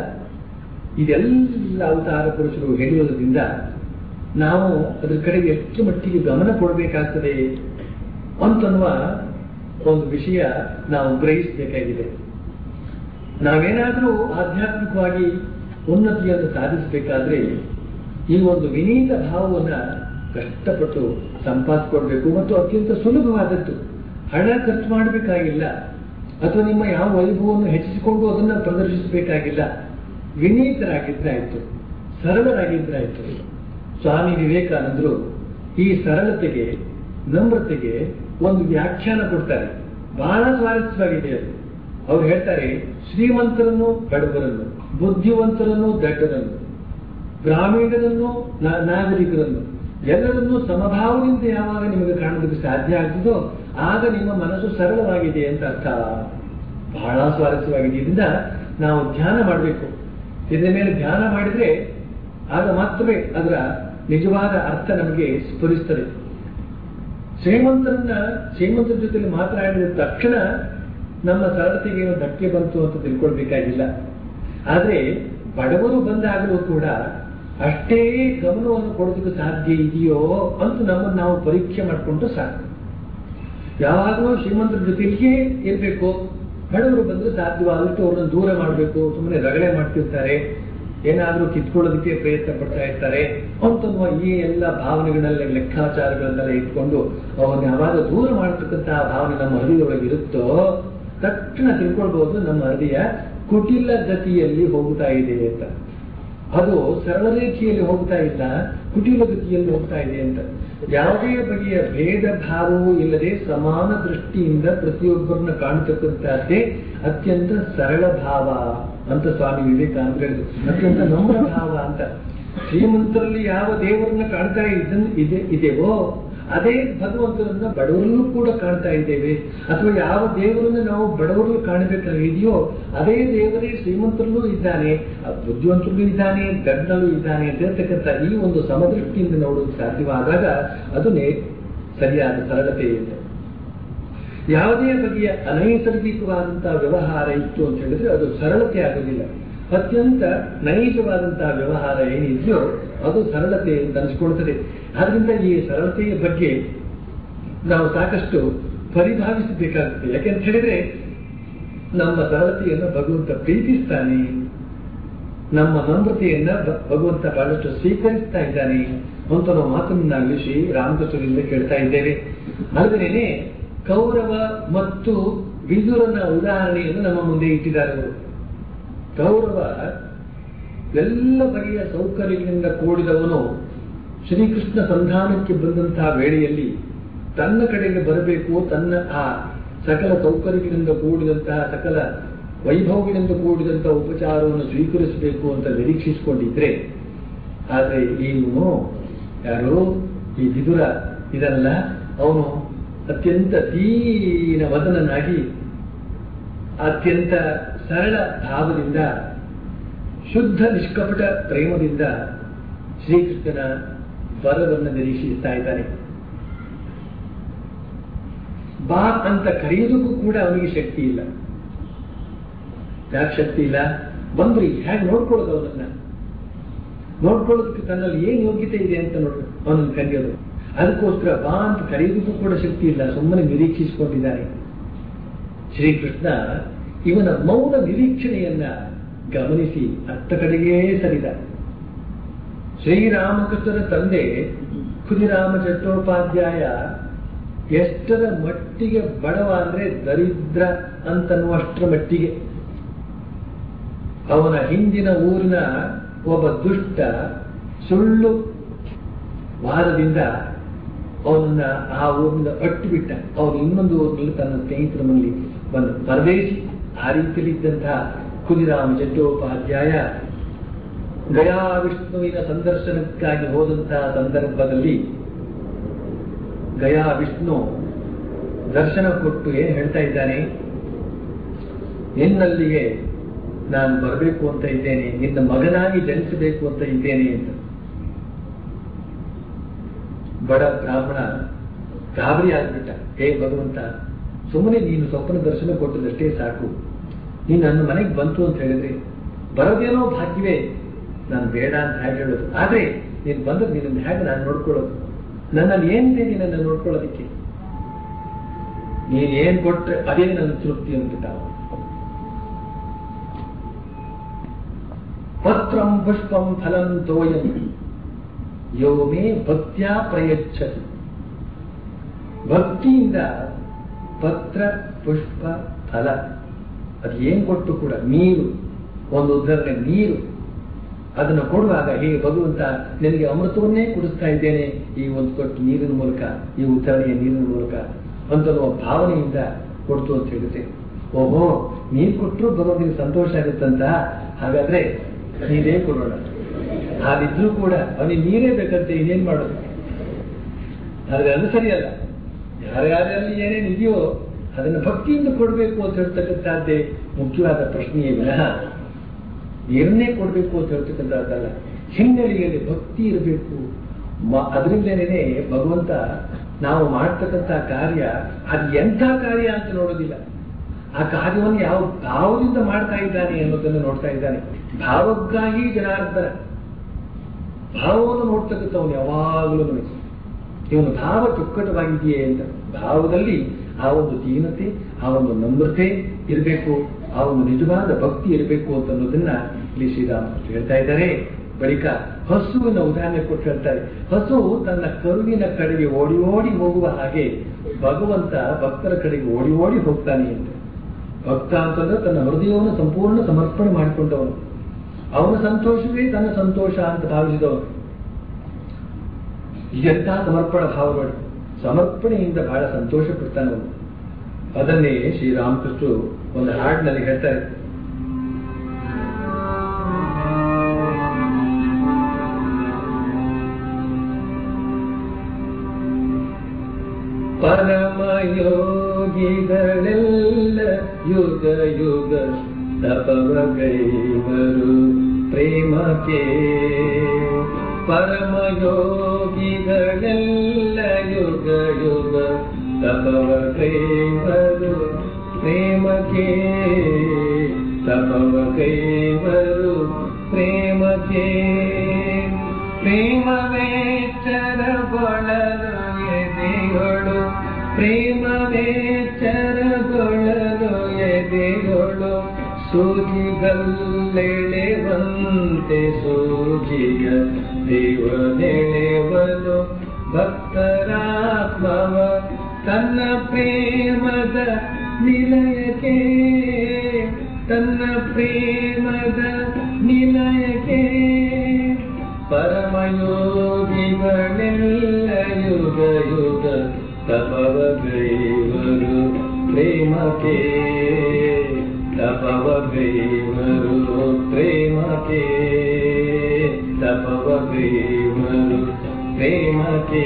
ಇದೆಲ್ಲ ಅವತಾರ ಪುರುಷರು ಹೇಳುವುದರಿಂದ ನಾವು ಅದ್ರ ಕಡೆಗೆ ಎಷ್ಟು ಮಟ್ಟಿಗೆ ಗಮನ ಕೊಡಬೇಕಾಗ್ತದೆ ಅಂತನ್ನುವ ಒಂದು ವಿಷಯ ನಾವು ಗ್ರಹಿಸಬೇಕಾಗಿದೆ ನಾವೇನಾದರೂ ಆಧ್ಯಾತ್ಮಿಕವಾಗಿ ಉನ್ನತಿಯನ್ನು ಸಾಧಿಸಬೇಕಾದ್ರೆ ಈ ಒಂದು ವಿನೀತ ಭಾವವನ್ನ ಕಷ್ಟಪಟ್ಟು ಸಂಪಾದಿಸ್ಕೊಡ್ಬೇಕು ಮತ್ತು ಅತ್ಯಂತ ಸುಲಭವಾದದ್ದು ಹಣ ಖರ್ಚು ಮಾಡಬೇಕಾಗಿಲ್ಲ ಅಥವಾ ನಿಮ್ಮ ಯಾವ ವೈಭವವನ್ನು ಹೆಚ್ಚಿಸಿಕೊಂಡು ಅದನ್ನ ಪ್ರದರ್ಶಿಸಬೇಕಾಗಿಲ್ಲ ವಿನೀತರಾಗಿದ್ರಾಯ್ತು ಸರಳರಾಗಿದ್ರಾಯ್ತು ಸ್ವಾಮಿ ವಿವೇಕಾನಂದರು ಈ ಸರಳತೆಗೆ ನಮ್ರತೆಗೆ ಒಂದು ವ್ಯಾಖ್ಯಾನ ಕೊಡ್ತಾರೆ ಬಹಳ ಸ್ವಾರಸ್ಯವಾಗಿದೆ ಅದು ಅವ್ರು ಹೇಳ್ತಾರೆ ಶ್ರೀಮಂತರನ್ನು ಬಡವರನ್ನು ಬುದ್ಧಿವಂತರನ್ನು ದಡ್ಡರನ್ನು ಗ್ರಾಮೀಣರನ್ನು ನಾಗರಿಕರನ್ನು ಎಲ್ಲರನ್ನೂ ಸಮಭಾವದಿಂದ ಯಾವಾಗ ನಿಮಗೆ ಕಾಣೋದಕ್ಕೆ ಸಾಧ್ಯ ಆಗ್ತದೋ ಆಗ ನಿಮ್ಮ ಮನಸ್ಸು ಸರಳವಾಗಿದೆ ಅಂತ ಅರ್ಥ ಬಹಳ ಸ್ವಾರಸ್ಯವಾಗಿದೆ ಇದರಿಂದ ನಾವು ಧ್ಯಾನ ಮಾಡಬೇಕು ಇದರ ಮೇಲೆ ಧ್ಯಾನ ಮಾಡಿದ್ರೆ ಆಗ ಮಾತ್ರವೇ ಅದರ ನಿಜವಾದ ಅರ್ಥ ನಮಗೆ ಸ್ಫುರಿಸ್ತದೆ ಶ್ರೀಮಂತರನ್ನ ಶ್ರೀಮಂತರ ಜೊತೆಲಿ ಮಾತನಾಡಿದ ತಕ್ಷಣ ನಮ್ಮ ಸರಳತೆಗೆ ಏನು ಧಕ್ಕೆ ಬಂತು ಅಂತ ತಿಳ್ಕೊಳ್ಬೇಕಾಗಿಲ್ಲ ಆದ್ರೆ ಬಡವರು ಬಂದಾಗಲೂ ಕೂಡ ಅಷ್ಟೇ ಗಮನವನ್ನು ಕೊಡೋದಕ್ಕೆ ಸಾಧ್ಯ ಇದೆಯೋ ಅಂತ ನಮ್ಮನ್ನು ನಾವು ಪರೀಕ್ಷೆ ಮಾಡಿಕೊಂಡು ಸಾಕು ಯಾವಾಗಲೂ ಶ್ರೀಮಂತರ ಜೊತೆಗೆ ಇರಬೇಕು ಬಡವರು ಬಂದ್ರೆ ಸಾಧ್ಯವಾದಷ್ಟು ಅವ್ರನ್ನ ದೂರ ಮಾಡಬೇಕು ಸುಮ್ಮನೆ ರಗಳೆ ಮಾಡ್ತಿರ್ತಾರೆ ಏನಾದ್ರೂ ಕಿತ್ಕೊಳ್ಳೋದಕ್ಕೆ ಪ್ರಯತ್ನ ಪಡ್ತಾ ಇರ್ತಾರೆ ಅಂತನ್ನುವ ಈ ಎಲ್ಲ ಭಾವನೆಗಳನ್ನೆಲ್ಲ ಲೆಕ್ಕಾಚಾರಗಳನ್ನೆಲ್ಲ ಇಟ್ಕೊಂಡು ಅವನ್ನ ಯಾವಾಗ ದೂರ ಮಾಡತಕ್ಕಂತಹ ಭಾವನೆ ನಮ್ಮ ಹೃದಯದೊಳಗೆ ಇರುತ್ತೋ ತಕ್ಷಣ ತಿಳ್ಕೊಳ್ಬಹುದು ನಮ್ಮ ಹೃದಯ ಕುಟಿಲ ಗತಿಯಲ್ಲಿ ಹೋಗ್ತಾ ಇದೆ ಅಂತ ಅದು ಸರಳ ರೇಖೆಯಲ್ಲಿ ಹೋಗ್ತಾ ಇಲ್ಲ ಕುಟಿಲ ಗತಿಯಲ್ಲಿ ಹೋಗ್ತಾ ಇದೆ ಅಂತ ಯಾವುದೇ ಬಗೆಯ ಭೇದ ಭಾವವೂ ಇಲ್ಲದೆ ಸಮಾನ ದೃಷ್ಟಿಯಿಂದ ಪ್ರತಿಯೊಬ್ಬರನ್ನ ಕಾಣತಕ್ಕಂತಹದ್ದೇ ಅತ್ಯಂತ ಸರಳ ಭಾವ ಅಂತ ಸ್ವಾಮಿ ವಿವೇಕಾನಂದ ಹೇಳಿದ್ರು ಅತ್ಯಂತ ನಮ್ರ ಭಾವ ಅಂತ ಶ್ರೀಮಂತರಲ್ಲಿ ಯಾವ ದೇವರನ್ನ ಕಾಣ್ತಾ ಇದ್ದನ್ ಇದೆ ಇದೆವೋ ಅದೇ ಭಗವಂತನನ್ನ ಬಡವರಲ್ಲೂ ಕೂಡ ಕಾಣ್ತಾ ಇದ್ದೇವೆ ಅಥವಾ ಯಾವ ದೇವರನ್ನ ನಾವು ಬಡವರಲ್ಲೂ ಕಾಣಬೇಕಾಗಿದೆಯೋ ಅದೇ ದೇವರೇ ಶ್ರೀಮಂತರಲ್ಲೂ ಇದ್ದಾನೆ ಬುದ್ಧಿವಂತರಲ್ಲೂ ಇದ್ದಾನೆ ಗಂಡನಲ್ಲೂ ಇದ್ದಾನೆ ಅಂತ ಹೇಳ್ತಕ್ಕಂಥ ಈ ಒಂದು ಸಮದೃಷ್ಟಿಯಿಂದ ನೋಡೋದು ಸಾಧ್ಯವಾದಾಗ ಅದು ನೇ- ಸರಿಯಾದ ಸರಳತೆ ಇದೆ ಯಾವುದೇ ಬಗೆಯ ಅನೈಸರ್ಗಿಕವಾದಂತಹ ವ್ಯವಹಾರ ಇತ್ತು ಅಂತ ಹೇಳಿದ್ರೆ ಅದು ಸರಳತೆ ಆಗೋದಿಲ್ಲ ಅತ್ಯಂತ ನೈಜವಾದಂತಹ ವ್ಯವಹಾರ ಏನಿದೆಯೋ ಅದು ಸರಳತೆ ಅಂತ ಅನಿಸ್ಕೊಳ್ತದೆ ಆದ್ರಿಂದ ಈ ಸರಳತೆಯ ಬಗ್ಗೆ ನಾವು ಸಾಕಷ್ಟು ಪರಿಭಾವಿಸಬೇಕಾಗುತ್ತೆ ಯಾಕೆಂತ ಹೇಳಿದ್ರೆ ನಮ್ಮ ಸರಳತೆಯನ್ನು ಭಗವಂತ ಪ್ರೀತಿಸ್ತಾನೆ ನಮ್ಮ ನಮ್ರತೆಯನ್ನ ಭ- ಭಗವಂತ ಬಹಳಷ್ಟು ಸ್ವೀಕರಿಸ್ತಾ ಇದ್ದಾನೆ ಅಂತ ನಾವು ಮಾತನ್ನಾಗಲಿ ಶ್ರೀ ರಾಮಕೃಷ್ಣರಿಂದ ಕೇಳ್ತಾ ಇದ್ದೇವೆ ಅಲ್ಲದೇನೆ ಕೌರವ ಮತ್ತು ವಿದುರನ ಉದಾಹರಣೆಯನ್ನು ನಮ್ಮ ಮುಂದೆ ಇಟ್ಟಿದ್ದಾರೆ ಅವರು ಕೌರವ ಎಲ್ಲ ಬಗೆಯ ಸೌಕರ್ಯಗಳಿಂದ ಕೂಡಿದವನು ಶ್ರೀಕೃಷ್ಣ ಸಂಧಾನಕ್ಕೆ ಬಂದಂತಹ ವೇಳೆಯಲ್ಲಿ ತನ್ನ ಕಡೆಗೆ ಬರಬೇಕು ತನ್ನ ಆ ಸಕಲ ಸೌಕರ್ಯಗಳಿಂದ ಕೂಡಿದಂತಹ ಸಕಲ ವೈಭವಗಳಿಂದ ಕೂಡಿದಂತಹ ಉಪಚಾರವನ್ನು ಸ್ವೀಕರಿಸಬೇಕು ಅಂತ ನಿರೀಕ್ಷಿಸಿಕೊಂಡಿದ್ರೆ ಆದ್ರೆ ಇವನು ಯಾರು ಈ ವಿದುರ ಇದಲ್ಲ ಅವನು ಅತ್ಯಂತ ದೀನ ವದನನಾಗಿ ಅತ್ಯಂತ ಸರಳ ಭಾವದಿಂದ ಶುದ್ಧ ನಿಷ್ಕಪಟ ಪ್ರೇಮದಿಂದ ಶ್ರೀಕೃಷ್ಣನ ವರವನ್ನು ನಿರೀಕ್ಷಿಸ್ತಾ ಇದ್ದಾನೆ ಬಾ ಅಂತ ಕರೆಯೋದಕ್ಕೂ ಕೂಡ ಅವನಿಗೆ ಶಕ್ತಿ ಇಲ್ಲ ಯಾಕೆ ಶಕ್ತಿ ಇಲ್ಲ ಬಂದ್ರಿ ಹೇಗೆ ನೋಡ್ಕೊಳ್ಳೋದು ಅವನನ್ನ ನೋಡ್ಕೊಳ್ಳೋದಕ್ಕೆ ತನ್ನಲ್ಲಿ ಏನ್ ಯೋಗ್ಯತೆ ಇದೆ ಅಂತ ನೋಡ್ ಅವನನ್ನು ಕರೆಯೋದು ಅದಕ್ಕೋಸ್ಕರ ಬಾ ಅಂತ ಕರೆಯೋದಕ್ಕೂ ಕೂಡ ಶಕ್ತಿ ಇಲ್ಲ ಸುಮ್ಮನೆ ನಿರೀಕ್ಷಿಸಿಕೊಂಡಿದ್ದಾನೆ ಶ್ರೀಕೃಷ್ಣ ಇವನ ಮೌನ ನಿರೀಕ್ಷಣೆಯನ್ನ ಗಮನಿಸಿ ಅತ್ತ ಕಡೆಗೇ ಸರಿದ ಶ್ರೀರಾಮಕೃಷ್ಣನ ತಂದೆ ಖುದಿರಾಮ ಚಟ್ಟೋಪಾಧ್ಯಾಯ ಎಷ್ಟರ ಮಟ್ಟಿಗೆ ಬಡವ ಅಂದ್ರೆ ದರಿದ್ರ ಅಂತನ್ನುವಷ್ಟರ ಮಟ್ಟಿಗೆ ಅವನ ಹಿಂದಿನ ಊರಿನ ಒಬ್ಬ ದುಷ್ಟ ಸುಳ್ಳು ವಾದದಿಂದ ಅವನನ್ನ ಆ ಊರಿನಿಂದ ಅಟ್ಟು ಬಿಟ್ಟ ಅವನು ಇನ್ನೊಂದು ಊರಿನಲ್ಲಿ ತನ್ನ ಸ್ನೇಹಿತರ ಮನೆಯಲ್ಲಿ ಬಂದ ಪರದೇಶಿ ಆ ರೀತಿಯಲ್ಲಿದ್ದಂತಹ ಖುದಿರಾಮ ಚಟ್ಟೋಪಾಧ್ಯಾಯ ಗಯಾ ವಿಷ್ಣುವಿನ ಸಂದರ್ಶನಕ್ಕಾಗಿ ಹೋದಂತಹ ಸಂದರ್ಭದಲ್ಲಿ ಗಯಾ ವಿಷ್ಣು ದರ್ಶನ ಕೊಟ್ಟು ಏನ್ ಹೇಳ್ತಾ ಇದ್ದಾನೆ ನಿನ್ನಲ್ಲಿಗೆ ನಾನು ಬರಬೇಕು ಅಂತ ಇದ್ದೇನೆ ನಿನ್ನ ಮಗನಾಗಿ ಜನಿಸಬೇಕು ಅಂತ ಇದ್ದೇನೆ ಅಂತ ಬಡ ಬ್ರಾಹ್ಮಣ ಗಾಬರಿ ಆಗ್ಬಿಟ್ಟ ಹೇ ಭಗವಂತ ಸುಮ್ಮನೆ ನೀನು ಸ್ವಪ್ನ ದರ್ಶನ ಕೊಟ್ಟದಷ್ಟೇ ಸಾಕು ನೀನು ನನ್ನ ಮನೆಗೆ ಬಂತು ಅಂತ ಹೇಳಿದ್ರೆ ಬರೋದೇನೋ ಭಾಗ್ಯವೇ ನಾನು ಬೇಡ ಅಂತ ಹೇಗೆ ಹೇಳೋದು ಆದ್ರೆ ನೀನು ಬಂದ್ರೆ ನಿನ್ನ ಹೇಗೆ ನಾನು ನೋಡ್ಕೊಳ್ಳೋದು ನನ್ನಲ್ಲಿ ಏನಿದೆ ನಿನ್ನನ್ನು ನೋಡ್ಕೊಳ್ಳೋದಕ್ಕೆ ನೀನ್ ಏನ್ ಕೊಟ್ರೆ ಅದೇ ನನ್ನ ತೃಪ್ತಿ ಅಂದ್ಬಿಟ್ಟ ಅವ. ಪತ್ರಂ ಪುಷ್ಪಂ ಫಲಂ ತೋಯಂ ಯೋ ಮೇ ಭಕ್ತ್ಯಾ ಪ್ರಯಚ್ಛತಿ ಭಕ್ತಿಯಿಂದ ಪತ್ರ ಪುಷ್ಪ ಫಲ ಅದು ಏನ್ ಕೊಟ್ಟು ಕೂಡ ನೀರು ಒಂದು ಉದಾಹರಣೆ ನೀರು ಅದನ್ನು ಕೊಡುವಾಗ ಹೇ ಭಗವಂತ ನಿನಗೆ ಅಮೃತವನ್ನೇ ಕುಡಿಸ್ತಾ ಇದ್ದೇನೆ ಈ ಒಂದು ಕೊಟ್ಟು ನೀರಿನ ಮೂಲಕ ಈ ಉದಾಹರಣೆಯ ನೀರಿನ ಮೂಲಕ ಅಂತನ್ನುವ ಭಾವನೆಯಿಂದ ಕೊಡ್ತು ಅಂತ ಹೇಳಿದ್ರೆ ಓಹೋ ನೀರು ಕೊಟ್ಟರು ಭಗವಂತನಿಗೆ ಸಂತೋಷ ಆಗುತ್ತಂತ ಹಾಗಾದ್ರೆ ನೀರೇ ಕೊಡೋಣ ಹಾಗಿದ್ರೂ ಕೂಡ ಅವನಿಗೆ ನೀರೇ ಬೇಕಂತೆ ಇನ್ನೇನ್ ಮಾಡೋದು ಆದ್ರೆ ಅದು ಸರಿಯಲ್ಲ ಯಾರ್ಯಾರಲ್ಲಿ ಏನೇನು ಇದೆಯೋ ಅದನ್ನು ಭಕ್ತಿಯಿಂದ ಕೊಡಬೇಕು ಅಂತ ಹೇಳ್ತಕ್ಕಂಥದ್ದೇ ಮುಖ್ಯವಾದ ಪ್ರಶ್ನೆಯೇ ವಿನಃ ನೀರನ್ನೇ ಕೊಡಬೇಕು ಅಂತ ಹೇಳ್ತಕ್ಕಂಥದ್ದಲ್ಲ ಹಿನ್ನೆಲೆಯಲ್ಲಿ ಭಕ್ತಿ ಇರಬೇಕು ಅದರಿಂದಲೇ ಭಗವಂತ ನಾವು ಮಾಡ್ತಕ್ಕಂಥ ಕಾರ್ಯ ಅದು ಎಂಥ ಕಾರ್ಯ ಅಂತ ನೋಡೋದಿಲ್ಲ ಆ ಕಾರ್ಯವನ್ನು ಯಾವ ಭಾವದಿಂದ ಮಾಡ್ತಾ ಇದ್ದಾನೆ ಅನ್ನೋದನ್ನು ನೋಡ್ತಾ ಇದ್ದಾನೆ ಭಾವಕ್ಕಾಗಿ ಜನಾರ್ದನ ಭಾವವನ್ನು ನೋಡ್ತಕ್ಕಂಥವನು ಯಾವಾಗಲೂ ಇವನು ಭಾವ ಚೊಕ್ಕಟವಾಗಿದೆಯೇ ಅಂತ ಭಾವದಲ್ಲಿ ಆ ಒಂದು ದೀನತೆ ಆ ಒಂದು ನಮ್ರತೆ ಇರಬೇಕು ಆ ಒಂದು ನಿಜವಾದ ಭಕ್ತಿ ಇರಬೇಕು ಅಂತ ಅನ್ನೋದನ್ನ ಇಲ್ಲಿ ಶ್ರೀರಾಮಕೃಷ್ಣ ಹೇಳ್ತಾ ಇದ್ದಾರೆ ಬಳಿಕ ಹಸುವಿನ ಉದಾಹರಣೆ ಕೊಟ್ಟು ಹೇಳ್ತಾರೆ ಹಸು ತನ್ನ ಕರುವಿನ ಕಡೆಗೆ ಓಡಿ ಓಡಿ ಹೋಗುವ ಹಾಗೆ ಭಗವಂತ ಭಕ್ತರ ಕಡೆಗೆ ಓಡಿ ಓಡಿ ಹೋಗ್ತಾನೆ ಅಂತ ಭಕ್ತ ಅಂತಂದ್ರೆ ತನ್ನ ಹೃದಯವನ್ನು ಸಂಪೂರ್ಣ ಸಮರ್ಪಣೆ ಮಾಡಿಕೊಂಡವನು ಅವನ ಸಂತೋಷವೇ ತನ್ನ ಸಂತೋಷ ಅಂತ ಭಾವಿಸಿದವನು ಎಂಥ ಸಮರ್ಪಣ ಭಾವಗಳು ಸಮರ್ಪಣೆಯಿಂದ ಬಹಳ ಸಂತೋಷ ಪಡ್ತಾನೆ ಅವನು ಅದನ್ನೇ ಶ್ರೀರಾಮಕೃಷ್ಣರು ಒಂದು ಹಾಡಿನಲ್ಲಿ ಹೇಳ್ತಾರೆ ಪರಮಯೋಗಿಗಳೆಲ್ಲ ಯುಗ ಯುಗ ತಪವ ಕೈವರು ಪ್ರೇಮಕ್ಕೆ ಪರಮಯೋಗಿಗಳೆಲ್ಲ ಯುಗ ಯುಗ ತಪವ ಕೈವರು ಪ್ರೇಮಕ್ಕೆ ತಪವ ಕೈವರು ಪ್ರೇಮಕ್ಕೆ ಪ್ರೇಮವೇಚ್ಚರಗೊಳ್ಳಲು ಎದೆಗಳು ಪ್ರೇಮವೇಚ್ಚರಗೊಳ್ಳಲು ಎದೆಗಳು ಸೂಜಿಗಲ್ಲೆಳೆವಂತೆ ಸೂಜಿಯ ದೇವನೆಳೆವಲು ಭಕ್ತರಾತ್ಮವ ತನ್ನ ಪ್ರೇಮದ ನಿಲಯಕ್ಕೆ ತನ್ನ ಪ್ರೇಮದ ನಿಲಯಕ್ಕೆ ಪರಮಯೋಗಿಗಳೆಲ್ಲ ಯುಗ ಯುಗ ತಪವ ಗೈವರು ಪ್ರೇಮಕ್ಕೆ ತಪವ ಗೈವರು ಪ್ರೇಮಕ್ಕೆ ತಪವ ಗೈವರು ಪ್ರೇಮಕ್ಕೆ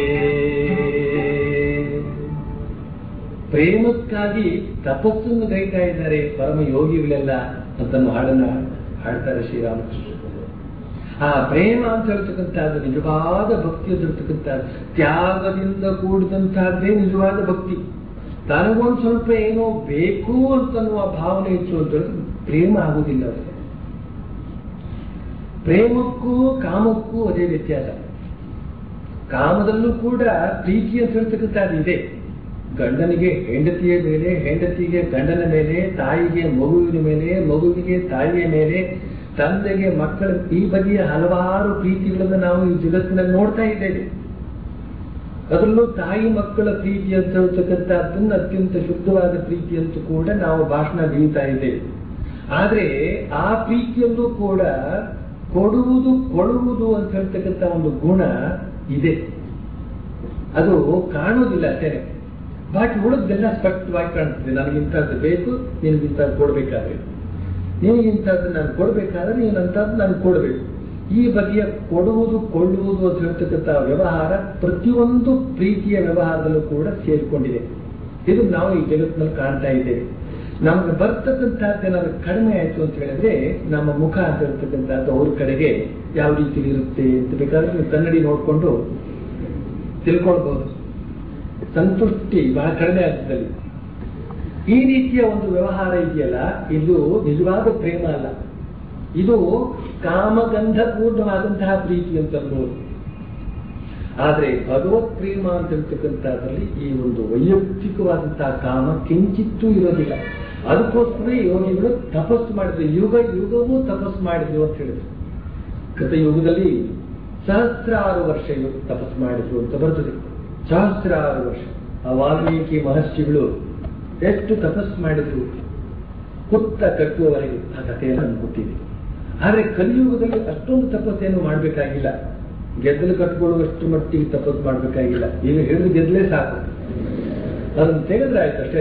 ಪ್ರೇಮಕ್ಕಾಗಿ ತಪಸ್ಸನ್ನು ಗೈತಾ ಇದ್ದಾರೆ ಪರಮ ಯೋಗಿಗಳೆಲ್ಲ ಅಂತನ್ನು ಹಾಡನ್ನ ಹಾಡ್ತಾರೆ ಶ್ರೀರಾಮಕೃಷ್ಣ ಆ ಪ್ರೇಮ ಅಂತ ಹೇಳ್ತಕ್ಕಂಥದ್ದು ನಿಜವಾದ ಭಕ್ತಿ ಅಂತ ಹೇಳ್ತಕ್ಕಂಥದ್ದು ತ್ಯಾಗದಿಂದ ಕೂಡಿದಂತಹದ್ದೇ ನಿಜವಾದ ಭಕ್ತಿ ತನಗೊಂದು ಸ್ವಲ್ಪ ಏನೋ ಬೇಕು ಅಂತನ್ನುವ ಭಾವನೆ ಇತ್ತು ಅಂತ ಹೇಳಿದ್ರೆ ಪ್ರೇಮ ಆಗುವುದಿಲ್ಲ ಅವರಿಗೆ ಪ್ರೇಮಕ್ಕೂ ಕಾಮಕ್ಕೂ ಅದೇ ವ್ಯತ್ಯಾಸ ಕಾಮದಲ್ಲೂ ಕೂಡ ಪ್ರೀತಿ ಅಂತ ಹೇಳ್ತಕ್ಕಂಥದ್ದು ಇದೆ ಗಂಡನಿಗೆ ಹೆಂಡತಿಯ ಮೇಲೆ ಹೆಂಡತಿಗೆ ಗಂಡನ ಮೇಲೆ ತಾಯಿಗೆ ಮಗುವಿನ ಮೇಲೆ ಮಗುವಿಗೆ ತಾಯಿಯ ಮೇಲೆ ತಂದೆಗೆ ಮಕ್ಕಳ ಈ ಬಗೆಯ ಹಲವಾರು ಪ್ರೀತಿಗಳನ್ನು ನಾವು ಈ ಜಗತ್ತಿನಲ್ಲಿ ನೋಡ್ತಾ ಇದ್ದೇವೆ ಅದರಲ್ಲೂ ತಾಯಿ ಮಕ್ಕಳ ಪ್ರೀತಿ ಅಂತ ಹೇಳ್ತಕ್ಕಂಥದ್ದನ್ನು ಅತ್ಯಂತ ಶುದ್ಧವಾದ ಪ್ರೀತಿ ಅಂತ ಕೂಡ ನಾವು ಭಾಷಣ ಬೀಳ್ತಾ ಇದ್ದೇವೆ ಆದ್ರೆ ಆ ಪ್ರೀತಿಯಲ್ಲೂ ಕೂಡ ಕೊಡುವುದು ಕೊಡುವುದು ಅಂತ ಹೇಳ್ತಕ್ಕಂಥ ಒಂದು ಗುಣ ಇದೆ ಅದು ಕಾಣುವುದಿಲ್ಲ ಅಷ್ಟೇನೆ ಬಾಕಿ ಉಳಿದೆಲ್ಲ ಸ್ಪಷ್ಟವಾಗಿ ಕಾಣ್ತದೆ ನನಗಿಂತದ್ದು ಬೇಕು ನಿನಗಿಂತದ್ದು ಕೊಡ್ಬೇಕಾದ್ರೆ ನಿನಗಿಂತದ್ದು ನಾನು ಕೊಡ್ಬೇಕಾದ್ರೆ ನೀನಂತದ್ದು ನಾನು ಕೊಡಬೇಕು ಈ ಬಗೆಯ ಕೊಡುವುದು ಕೊಳ್ಳುವುದು ಅಂತ ಹೇಳ್ತಕ್ಕಂಥ ವ್ಯವಹಾರ ಪ್ರತಿಯೊಂದು ಪ್ರೀತಿಯ ವ್ಯವಹಾರದಲ್ಲೂ ಕೂಡ ಸೇರಿಕೊಂಡಿದೆ ಇದು ನಾವು ಈ ಜಗತ್ತಿನಲ್ಲಿ ಕಾಣ್ತಾ ಇದ್ದೇವೆ ನಮ್ಗೆ ಬರ್ತಕ್ಕಂಥದ್ದು ಏನಾದ್ರು ಕಡಿಮೆ ಆಯ್ತು ಅಂತ ಹೇಳಿದ್ರೆ ನಮ್ಮ ಮುಖ ಅಂತ ಹೇಳ್ತಕ್ಕಂಥದ್ದು ಅವ್ರ ಕಡೆಗೆ ಯಾವ ರೀತಿ ಇರುತ್ತೆ ಅಂತ ಬೇಕಾದ್ರೆ ನೀವು ಕನ್ನಡಿ ನೋಡ್ಕೊಂಡು ತಿಳ್ಕೊಳ್ಬಹುದು ಸಂತುಷ್ಟಿ ಬಹಳ ಕಡಿಮೆ ಆಗ್ತದಲ್ಲಿ ಈ ರೀತಿಯ ಒಂದು ವ್ಯವಹಾರ ಇದೆಯಲ್ಲ ಇದು ನಿಜವಾದ ಪ್ರೇಮ ಅಲ್ಲ ಇದು ಕಾಮಗಂಧ ಪೂರ್ಣವಾದಂತಹ ಪ್ರೀತಿ ಅಂತ ಅನ್ಬೋದು ಆದ್ರೆ ಭಗವತ್ ಪ್ರೇಮ ಅಂತ ಹೇಳ್ತಕ್ಕಂಥದ್ರಲ್ಲಿ ಈ ಒಂದು ವೈಯಕ್ತಿಕವಾದಂತಹ ಕಾಮ ಕಿಂಚಿತ್ತೂ ಇರೋದಿಲ್ಲ ಅದಕ್ಕೋಸ್ಕರ ಯೋಗಿಗಳು ತಪಸ್ಸು ಮಾಡಿದ್ರು ಯುಗ ಯುಗವೂ ತಪಸ್ಸು ಮಾಡಿದ್ರು ಅಂತ ಹೇಳಿದ್ರು ಕೃತಯುಗದಲ್ಲಿ ಸಹಸ್ರಾರು ವರ್ಷ ಇವರು ತಪಸ್ಸು ಮಾಡಿದ್ರು ಅಂತ ಬರ್ತದೆ ಸಹಸ್ರಾರು ವರ್ಷ ಆ ವಾಲ್ಮೀಕಿ ಮಹರ್ಷಿಗಳು ಎಷ್ಟು ತಪಸ್ಸು ಮಾಡಿದ್ರು ಹುತ್ತ ಕಟ್ಟುವವರೆಗೆ ಆ ಕಥೆಯನ್ನು ನಮ್ಗೆ ಗೊತ್ತಿದೆ ಆದ್ರೆ ಕಲಿಯುಗದಲ್ಲಿ ಅಷ್ಟೊಂದು ತಪಸ್ಸೇನು ಮಾಡಬೇಕಾಗಿಲ್ಲ ಗೆದ್ದಲು ಕಟ್ಕೊಳ್ಳುವಷ್ಟು ಮಟ್ಟಿಗೆ ತಪಸ್ಸು ಮಾಡಬೇಕಾಗಿಲ್ಲ ಈಗ ಹಿಡಿದು ಗೆದ್ದಲೇ ಸಾಕು ಅದನ್ನು ತೆಗೆದ್ರೆ ಆಯ್ತು ಅಷ್ಟೇ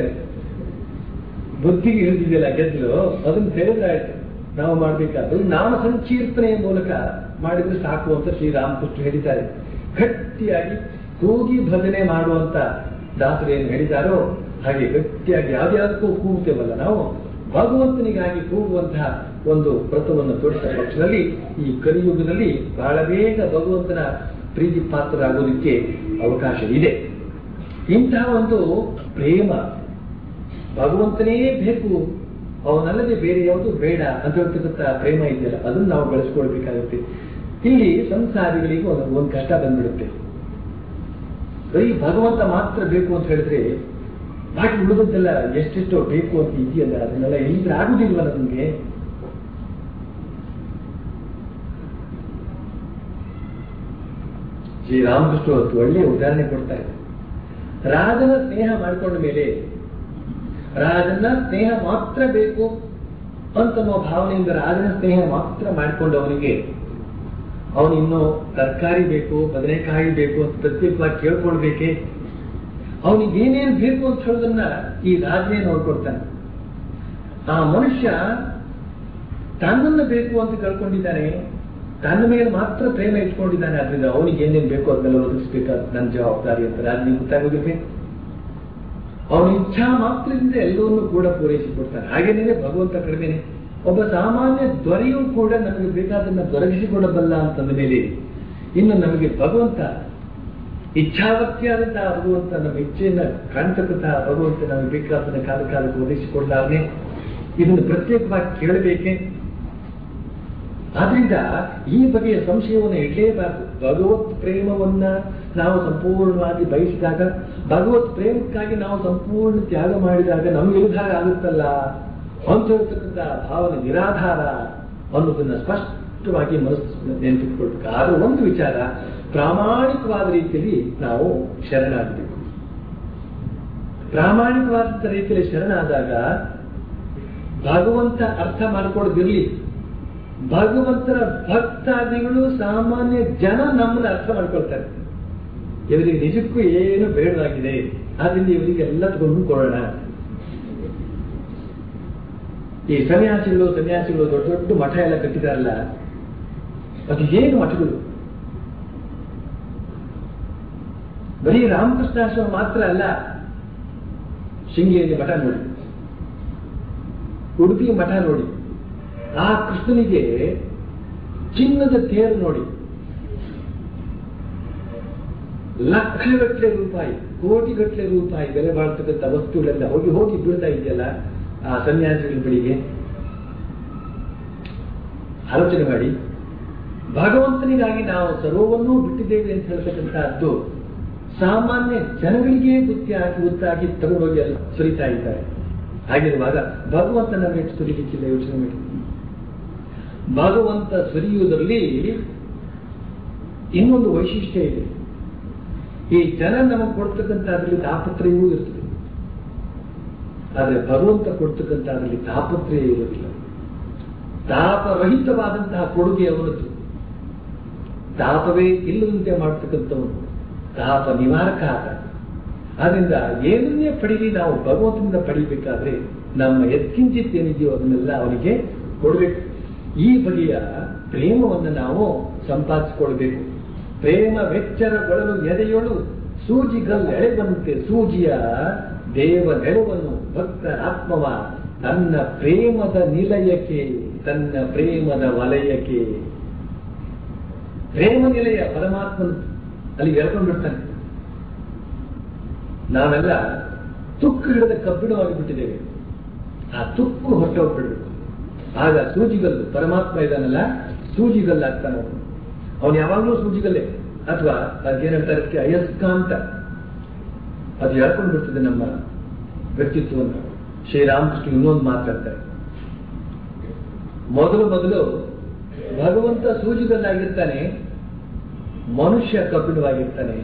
ಬುದ್ಧಿಗೆ ಹಿಡಿದಿದೆಯಲ್ಲ ಗೆದ್ದಲು ಅದನ್ನು ತೆಗೆದ್ರೆ ಆಯ್ತು ನಾವು ಮಾಡಬೇಕಾದ್ರು ನಾಮ ಸಂಕೀರ್ತನೆಯ ಮೂಲಕ ಮಾಡಿದ್ರೆ ಸಾಕು ಅಂತ ಶ್ರೀರಾಮಕೃಷ್ಣ ಹೇಳಿದ್ದಾರೆ ಗಟ್ಟಿಯಾಗಿ ಕೂಗಿ ಭಜನೆ ಮಾಡುವಂತ ದಾಸರು ಏನು ಹೇಳಿದಾರೋ ಹಾಗೆ ಗಟ್ಟಿಯಾಗಿ ಯಾವ್ದ್ಯಾವುದಕ್ಕೂ ಕೂಗುತ್ತೇವಲ್ಲ ನಾವು ಭಗವಂತನಿಗಾಗಿ ಕೂಗುವಂತಹ ಒಂದು ವ್ರತವನ್ನು ತೋರಿಸಿದ ಪಕ್ಷದಲ್ಲಿ ಈ ಕಲಿಯುಗದಲ್ಲಿ ಬಹಳ ಬೇಗ ಭಗವಂತನ ಪ್ರೀತಿ ಪಾತ್ರರಾಗೋದಕ್ಕೆ ಅವಕಾಶ ಇದೆ ಇಂತಹ ಒಂದು ಪ್ರೇಮ ಭಗವಂತನೇ ಬೇಕು ಅವನಲ್ಲದೆ ಬೇರೆ ಯಾವುದು ಬೇಡ ಅಂತ ಹೇಳ್ತಕ್ಕಂಥ ಪ್ರೇಮ ಇದೆಯಲ್ಲ ಅದನ್ನು ನಾವು ಬೆಳೆಸ್ಕೊಳ್ಬೇಕಾಗುತ್ತೆ ಇಲ್ಲಿ ಸಂಸಾರಿಗಳಿಗೆ ಒಂದು ಒಂದು ಕಷ್ಟ ಬಂದ್ಬಿಡುತ್ತೆ ಬರೀ ಭಗವಂತ ಮಾತ್ರ ಬೇಕು ಅಂತ ಹೇಳಿದ್ರೆ ಬಾಕಿ ಉಳಿದದ್ದೆಲ್ಲ ಎಷ್ಟೆಷ್ಟೋ ಬೇಕು ಅಂತ ಇದೆಯಲ್ಲ ಅದನ್ನೆಲ್ಲ ಎಲ್ಲಿದ್ರೆ ಆಗುದಿಲ್ವಲ್ಲ ನಮ್ಗೆ ಶ್ರೀರಾಮಕೃಷ್ಣ ಹೊತ್ತು ಒಳ್ಳೆಯ ಉದಾಹರಣೆ ಕೊಡ್ತಾ ಇದೆ ರಾಜನ ಸ್ನೇಹ ಮಾಡಿಕೊಂಡ ಮೇಲೆ ರಾಜನ ಸ್ನೇಹ ಮಾತ್ರ ಬೇಕು ಅಂತನ್ನೋ ಭಾವನೆಯಿಂದ ರಾಜನ ಸ್ನೇಹ ಮಾತ್ರ ಮಾಡಿಕೊಂಡವನಿಗೆ ಅವನು ಇನ್ನು ತರಕಾರಿ ಬೇಕು ಬದನೆಕಾಯಿ ಬೇಕು ಅಂತ ಪ್ರತ್ಯೇಕವಾಗಿ ಕೇಳ್ಕೊಳ್ಬೇಕೆ ಅವನಿಗೆ ಏನೇನು ಬೇಕು ಅಂತ ಹೇಳೋದನ್ನ ಈ ರಾಜನೇ ನೋಡ್ಕೊಡ್ತಾನೆ ಆ ಮನುಷ್ಯ ತನ್ನನ್ನು ಬೇಕು ಅಂತ ಕೇಳ್ಕೊಂಡಿದ್ದಾನೆ ತನ್ನ ಮೇಲೆ ಮಾತ್ರ ಪ್ರೇಮ ಇಟ್ಕೊಂಡಿದ್ದಾನೆ ಆದ್ರಿಂದ ಅವನಿಗೆ ಏನೇನು ಬೇಕು ಅದನ್ನೆಲ್ಲ ಒದಗಿಸ್ಬೇಕಾದ ನನ್ನ ಜವಾಬ್ದಾರಿ ಅಂತ ರಾಜನಿಗೆ ಗೊತ್ತಾಗೋದಿಲ್ಲ ಅವನ ಇಚ್ಛಾ ಮಾತ್ರದಿಂದ ಎಲ್ಲವನ್ನೂ ಕೂಡ ಪೂರೈಸಿಕೊಡ್ತಾನೆ ಹಾಗೇನೇ ಭಗವಂತ ಕಡಿಮೆನೆ ಒಬ್ಬ ಸಾಮಾನ್ಯ ದೊರೆಯೂ ಕೂಡ ನಮಗೆ ಬೇಕಾದನ್ನ ದೊರಕಿಸಿಕೊಡಬಲ್ಲ ಅಂತಂದ ಮೇಲೆ ಇನ್ನು ನಮಗೆ ಭಗವಂತ ಇಚ್ಛಾವರ್ತಿಯಾದಂತಹ ಭಗವಂತ ನಮ್ಮ ಇಚ್ಛೆಯನ್ನ ಕಾಣ್ತಕ್ಕಂತಹ ಭಗವಂತ ನಮಗೆ ಬೇಕಾದನ್ನ ಕಾಲ ಕಾಲಕ್ಕೆ ಒದಗಿಸಿಕೊಡ್ಲಾರ್ನೆ ಇದನ್ನು ಪ್ರತ್ಯೇಕವಾಗಿ ಕೇಳಬೇಕೆ ಆದ್ರಿಂದ ಈ ಬಗೆಯ ಸಂಶಯವನ್ನು ಇಡಲೇಬಾರದು ಭಗವತ್ ಪ್ರೇಮವನ್ನ ನಾವು ಸಂಪೂರ್ಣವಾಗಿ ಬಯಸಿದಾಗ ಭಗವತ್ ಪ್ರೇಮಕ್ಕಾಗಿ ನಾವು ಸಂಪೂರ್ಣ ತ್ಯಾಗ ಮಾಡಿದಾಗ ನಮ್ಗೆ ಇಳಿದಾಗ ಆಗುತ್ತಲ್ಲ ಅಂತ ಹೇಳ್ತಕ್ಕಂಥ ಭಾವನೆ ನಿರಾಧಾರ ಅನ್ನೋದನ್ನ ಸ್ಪಷ್ಟವಾಗಿ ಮನಸ್ಸು ನೆನಪಿಟ್ಕೊಳ್ಬೇಕು ಆದ್ರೆ ಒಂದು ವಿಚಾರ ಪ್ರಾಮಾಣಿಕವಾದ ರೀತಿಯಲ್ಲಿ ನಾವು ಶರಣಾಗಬೇಕು ಪ್ರಾಮಾಣಿಕವಾದ ರೀತಿಯಲ್ಲಿ ಶರಣಾದಾಗ ಭಗವಂತ ಅರ್ಥ ಮಾಡ್ಕೊಳ್ಳೋದಿರ್ಲಿ ಭಗವಂತನ ಭಕ್ತಾದಿಗಳು ಸಾಮಾನ್ಯ ಜನ ನಮ್ಮನ್ನ ಅರ್ಥ ಮಾಡ್ಕೊಳ್ತಾರೆ ಇವರಿಗೆ ನಿಜಕ್ಕೂ ಏನು ಬೇಡವಾಗಿದೆ ಆದ್ರಿಂದ ಇವರಿಗೆ ಎಲ್ಲ ತಗೊಂಡು ಕೊಡೋಣ ಈ ಸನ್ಯಾಸಿಗಳು ಸನ್ಯಾಸಿಗಳು ದೊಡ್ಡ ದೊಡ್ಡ ಮಠ ಎಲ್ಲ ಕಟ್ಟಿದಾರಲ್ಲ ಅದು ಏನು ಮಠಗಳು ಬರೀ ರಾಮಕೃಷ್ಣಾಶ್ರಮ ಮಾತ್ರ ಅಲ್ಲ ಶೃಂಗೇರಿ ಮಠ ನೋಡಿ ಉಡುಪಿ ಮಠ ನೋಡಿ ಆ ಕೃಷ್ಣನಿಗೆ ಚಿನ್ನದ ತೇರು ನೋಡಿ ಲಕ್ಷಗಟ್ಟಲೆ ರೂಪಾಯಿ ಕೋಟಿಗಟ್ಟಲೆ ರೂಪಾಯಿ ಬೆಲೆ ಬಾಳ್ತಕ್ಕಂಥ ವಸ್ತುಗಳೆಲ್ಲ ಹೋಗಿ ಹೋಗಿ ಬೀಳ್ತಾ ಇದೆಯಲ್ಲ ಆ ಸನ್ಯಾಸಿಗಳ ಬಳಿಗೆ ಆಲೋಚನೆ ಮಾಡಿ ಭಗವಂತನಿಗಾಗಿ ನಾವು ಸರ್ವವನ್ನೂ ಬಿಟ್ಟಿದ್ದೇವೆ ಅಂತ ಹೇಳ್ತಕ್ಕಂಥದ್ದು ಸಾಮಾನ್ಯ ಜನಗಳಿಗೆ ಬುದ್ಧಿ ಹಾಕಿ ಒತ್ತಾಗಿ ತಗೊಂಡೋಗಿ ಅಲ್ಲಿ ಸುರಿತಾ ಇದ್ದಾರೆ ಹಾಗಿರುವಾಗ ಭಗವಂತ ನಮಗೆ ಎಷ್ಟು ಸುರಿಲಿಕ್ಕಿಲ್ಲ ಯೋಚನೆ ಮಾಡಿ ಭಗವಂತ ಸುರಿಯುವುದರಲ್ಲಿ ಇನ್ನೊಂದು ವೈಶಿಷ್ಟ್ಯ ಇದೆ ಈ ಜನ ನಮಗೆ ಕೊಡ್ತಕ್ಕಂಥ ಅದರಲ್ಲಿ ತಾಪತ್ರಯವೂ ಇರ್ತದೆ ಆದರೆ ಭಗವಂತ ಕೊಡ್ತಕ್ಕಂಥ ಅದರಲ್ಲಿ ತಾಪತ್ರಯ ಇರೋದಿಲ್ಲ ತಾಪರಹಿತವಾದಂತಹ ಕೊಡುಗೆ ಅವನದ್ದು ತಾಪವೇ ಇಲ್ಲದಂತೆ ಮಾಡ್ತಕ್ಕಂಥವನು ತಾಪ ನಿವಾರಕ ಆತ ಆದ್ರಿಂದ ಏನನ್ನೇ ಪಡೀಲಿ ನಾವು ಭಗವಂತನಿಂದ ಪಡಿಬೇಕಾದ್ರೆ ನಮ್ಮ ಎತ್ಕಿಂಚಿತ್ ಏನಿದೆಯೋ ಅದನ್ನೆಲ್ಲ ಅವನಿಗೆ ಕೊಡಬೇಕು ಈ ಬಗೆಯ ಪ್ರೇಮವನ್ನು ನಾವು ಸಂಪಾದಿಸಿಕೊಳ್ಬೇಕು ಪ್ರೇಮ ವೆಚ್ಚರಗೊಳ್ಳಲು ಎದೆಯೊಳು ಸೂಜಿಗಲ್ ಎಳೆದಂತೆ ಸೂಜಿಯ ದೇವ ನೆರವನ್ನು ಭಕ್ತರ ಆತ್ಮವ ತನ್ನ ಪ್ರೇಮದ ನಿಲಯಕ್ಕೆ ತನ್ನ ಪ್ರೇಮದ ವಲಯಕ್ಕೆ ಪ್ರೇಮ ನಿಲಯ ಪರಮಾತ್ಮನ ಅಲ್ಲಿ ಎಳ್ಕೊಂಡ್ಬಿಡ್ತಾನೆ ನಾವೆಲ್ಲ ತುಕ್ಕು ಹಿಡಿದ ಕಬ್ಬಿಣವಾಗಿ ಬಿಟ್ಟಿದ್ದೇವೆ ಆ ತುಕ್ಕು ಹೊರಟೆ ಹೋಗ್ಬಿಡ್ಬೇಕು ಆಗ ಸೂಜಿಗಲ್ಲು ಪರಮಾತ್ಮ ಇದ್ದಾನಲ್ಲ ಸೂಜಿಗಲ್ಲಾಗ್ತಾನೆ ಅವನು ಅವನು ಯಾವಾಗಲೂ ಸೂಜಿಗಲ್ಲೇ ಅಥವಾ ಅದೇನಂತಾರೆ ಅದಕ್ಕೆ ಅಯಸ್ಕಾಂತ ಅದು ಹೇಳ್ಕೊಂಡು ಬಿಡ್ತದೆ ನಮ್ಮ ವ್ಯಕ್ತಿತ್ವವನ್ನು ಶ್ರೀರಾಮಕೃಷ್ಣ ಇನ್ನೊಂದು ಮಾತಾಡ್ತಾರೆ ಮೊದಲು ಮೊದಲು ಭಗವಂತ ಸೂಜಿಗಲ್ಲಾಗಿರ್ತಾನೆ ಮನುಷ್ಯ ಕಬ್ಬಿಣವಾಗಿರ್ತಾನೆ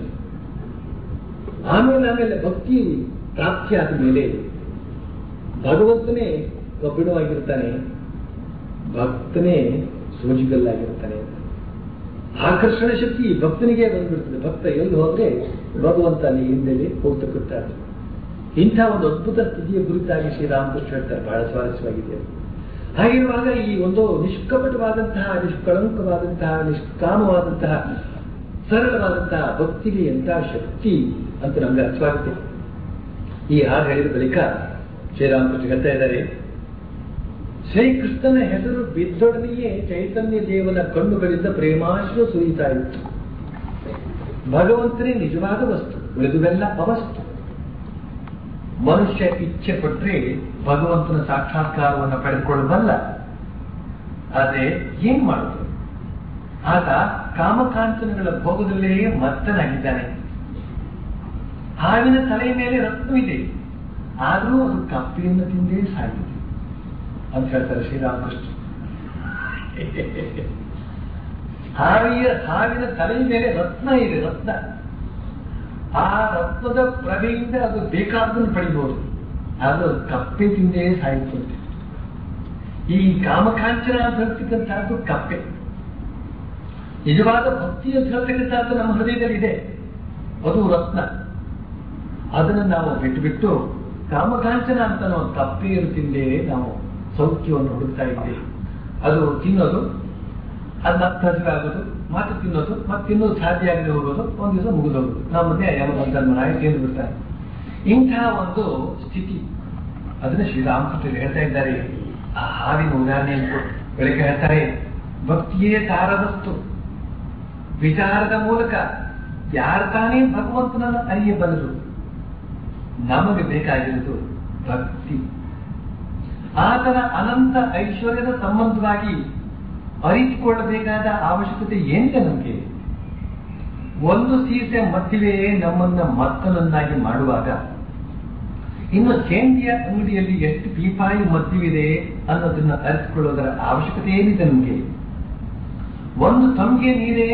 ಆಮೇಲೆ ಆಮೇಲೆ ಭಕ್ತಿ ಪ್ರಾಪ್ತಿ ಆದ ಮೇಲೆ ಭಗವಂತನೇ ಕಬ್ಬಿಣವಾಗಿರ್ತಾನೆ ಭಕ್ತನೇ ಸೂಜಿಗಲ್ಲಾಗಿರ್ತಾನೆ ಆಕರ್ಷಣ ಶಕ್ತಿ ಭಕ್ತನಿಗೆ ಬಂದ್ಬಿಡ್ತದೆ ಭಕ್ತ ಎಲ್ಲಿ ಹೋದ್ರೆ ಭಗವಂತ ಅಲ್ಲಿ ಹಿಂದೆಲ್ಲಿ ಹೋಗ್ತಕ್ಕಂಥ ಇಂಥ ಒಂದು ಅದ್ಭುತ ಸ್ಥಿತಿಯ ಕುರಿತಾಗಿ ಶ್ರೀರಾಮಕೃಷ್ಣ ಹೇಳ್ತಾರೆ ಬಹಳ ಸ್ವಾರಸ್ಯವಾಗಿದೆ ಹಾಗಿರುವಾಗ ಈ ಒಂದು ನಿಷ್ಕಪಟವಾದಂತಹ ನಿಷ್ಕಳಂಕವಾದಂತಹ ನಿಷ್ಕಾಮವಾದಂತಹ ಸರಳವಾದಂತಹ ಭಕ್ತಿಗೆ ಎಂಥ ಶಕ್ತಿ ಅಂತ ನಮ್ಗೆ ಅರ್ಥವಾಗುತ್ತೆ ಈ ಹಾಡು ಹೇಳಿದ ಬಳಿಕ ಶ್ರೀರಾಮಕೃಷ್ಣ ಹೇಳ್ತಾ ಇದ್ದಾರೆ ಶ್ರೀಕೃಷ್ಣನ ಹೆಸರು ಬಿದ್ದೊಡನೆಯೇ ಚೈತನ್ಯ ದೇವನ ಕಣ್ಣುಗಳಿಂದ ಪ್ರೇಮಾಶ್ರು ಸುರಿತಾ ಇತ್ತು ಭಗವಂತನೇ ನಿಜವಾದ ವಸ್ತು ಉಳಿದುವೆಲ್ಲ ಅವಸ್ತು ಮನುಷ್ಯ ಇಚ್ಛೆ ಪಟ್ಟರೆ ಭಗವಂತನ ಸಾಕ್ಷಾತ್ಕಾರವನ್ನು ಪಡೆದುಕೊಳ್ಳಬಲ್ಲ ಆದ್ರೆ ಏನ್ ಮಾಡುದು ಆತ ಕಾಮಕಾಂಚನಗಳ ಭೋಗದಲ್ಲೇ ಮತ್ತನಾಗಿದ್ದಾನೆ ಹಾವಿನ ತಲೆಯ ಮೇಲೆ ರತ್ನವಿದೆ ಆದರೂ ಅದು ಕಪ್ಪೆಯನ್ನು ತಿಂದೇ ಸಾಗಿದೆ ಅಂತ ಹೇಳ್ತಾರೆ ಶ್ರೀರಾಮಕೃಷ್ಣ ಹಾವಿಯ ಹಾವಿನ ತಲೆಯ ಮೇಲೆ ರತ್ನ ಇದೆ ರತ್ನ ಆ ರತ್ನದ ಪ್ರಭೆಯಿಂದ ಅದು ಬೇಕಾದನ್ನು ಪಡಿಬಹುದು ಆದ್ರೆ ಅದು ಕಪ್ಪೆ ತಿಂದೇ ಸಾಯುತ್ತದೆ ಈ ಕಾಮಕಾಂಚನ ಅಂತ ಹೇಳ್ತಕ್ಕಂಥದ್ದು ಕಪ್ಪೆ ನಿಜವಾದ ಭಕ್ತಿ ಅಂತ ಹೇಳ್ತಕ್ಕಂಥದ್ದು ನಮ್ಮ ಹೃದಯದಲ್ಲಿ ಇದೆ ಅದು ರತ್ನ ಅದನ್ನು ನಾವು ಬಿಟ್ಟು ಬಿಟ್ಟು ಕಾಮಕಾಂಚನ ಅಂತ ನಾವು ಕಪ್ಪೆಯನ್ನು ತಿಂದೇ ನಾವು ಸೌಖ್ಯವನ್ನು ಹುಡುಕ್ತಾ ಇದ್ದೇವೆ ಅದು ತಿನ್ನೋದು ಅದು ಮತ್ತೆ ಹಸಿರಾಗೋದು ಮತ್ತೆ ತಿನ್ನೋದು ಮತ್ತೆ ತಿನ್ನೋದು ಸಾಧ್ಯ ಆಗದೆ ಹೋಗೋದು ಒಂದು ದಿವಸ ಮುಗಿದು ಹೋಗೋದು ನಮ್ಮನ್ನೇ ಯಮಭಕ್ತನ ನಾಯಿ ತಿಂದು ಬಿಡ್ತಾರೆ ಇಂತಹ ಒಂದು ಸ್ಥಿತಿ ಅದನ್ನ ಶ್ರೀರಾಮಕೃಷ್ಣರು ಹೇಳ್ತಾ ಇದ್ದಾರೆ ಆ ಹಾವಿನ ಉದಾಹರಣೆಯನ್ನು ಕೊಟ್ಟು ಬೆಳಗ್ಗೆ ಹೇಳ್ತಾರೆ ಭಕ್ತಿಯೇ ತಾರವಸ್ತು ವಿಚಾರದ ಮೂಲಕ ಯಾರು ತಾನೇ ಭಗವಂತನನ್ನು ಅರಿಯಬಲ್ಲರು ನಮಗೆ ಬೇಕಾಗಿರುವುದು ಭಕ್ತಿ ಆತನ ಅನಂತ ಐಶ್ವರ್ಯದ ಸಂಬಂಧವಾಗಿ ಅರಿತುಕೊಳ್ಳಬೇಕಾದ ಅವಶ್ಯಕತೆ ಏನಿದೆ ನಮಗೆ ಒಂದು ಸೀಸೆ ಮತ್ತಿವೆಯೇ ನಮ್ಮನ್ನ ಮತ್ತನನ್ನಾಗಿ ಮಾಡುವಾಗ ಇನ್ನು ಸೇಂದಿಯ ಅಂಗಡಿಯಲ್ಲಿ ಎಷ್ಟು ಪೀಪಾಯಿ ಮದ್ಯವಿದೆ ಅನ್ನೋದನ್ನ ಅರಿತುಕೊಳ್ಳೋದರ ಅವಶ್ಯಕತೆ ಏನಿದೆ ನಮಗೆ ಒಂದು ತಮ್ಗೆ ನೀರೇ